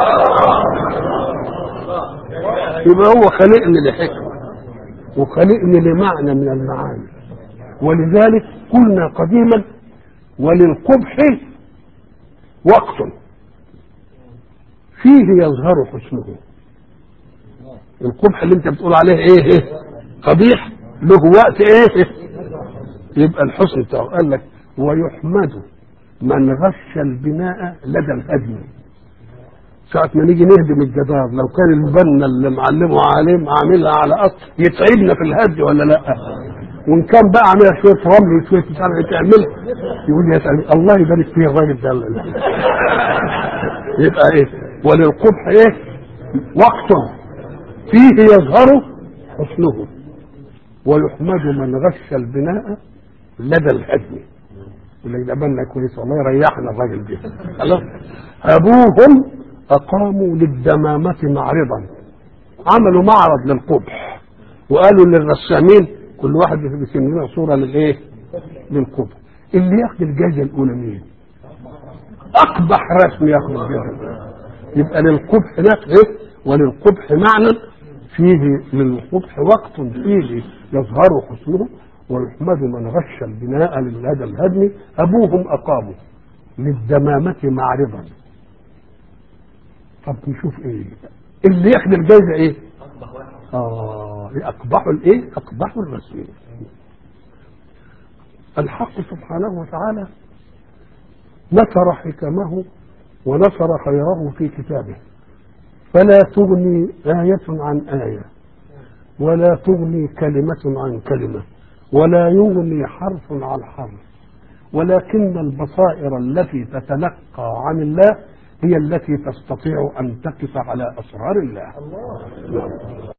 يبقى هو خلقني لحكمه وخلقني لمعنى من المعاني ولذلك قلنا قديما وللقبح وقت فيه يظهر حسنه القبح اللي انت بتقول عليه ايه, إيه؟ قبيح له وقت ايه يبقى الحسن بتاعه قال لك ويحمد من غش البناء لدى الهدم ساعة ما نيجي نهدم الجدار لو كان البنا اللي معلمه عليه عاملها على قط يتعبنا في الهد ولا لا وان كان بقى عاملها شويه رمل وشويه مش عارف تعملها يقول يا سلام الله يبارك فيه الراجل ده يبقى ايه وللقبح ايه وقت فيه يظهر حسنه ويحمد من غش البناء لدى الهدم يقول لك ده بنا كويس والله يريحنا الراجل ده خلاص ابوهم اقاموا للدمامه معرضا عملوا معرض للقبح وقالوا للرسامين كل واحد بيرسم لنا صوره للايه؟ للقبح اللي ياخد الجائزه الاولى مين؟ اقبح رسم ياخد الجائزه يبقى للقبح ده ايه؟ وللقبح معنى فيه للقبح وقت فيه يظهر حسنه ويحمد من غش البناء لهذا الهدم ابوهم اقاموا للدمامه معرضا طب نشوف ايه اللي ياخد الجائزه ايه؟ اه اقبحوا الايه؟ اقبحوا الرسول الحق سبحانه وتعالى نشر حكمه ونشر خيره في كتابه فلا تغني آية عن آية ولا تغني كلمة عن كلمة ولا يغني حرف عن حرف ولكن البصائر التي تتلقى عن الله هي التي تستطيع أن تقف على أسرار الله, الله.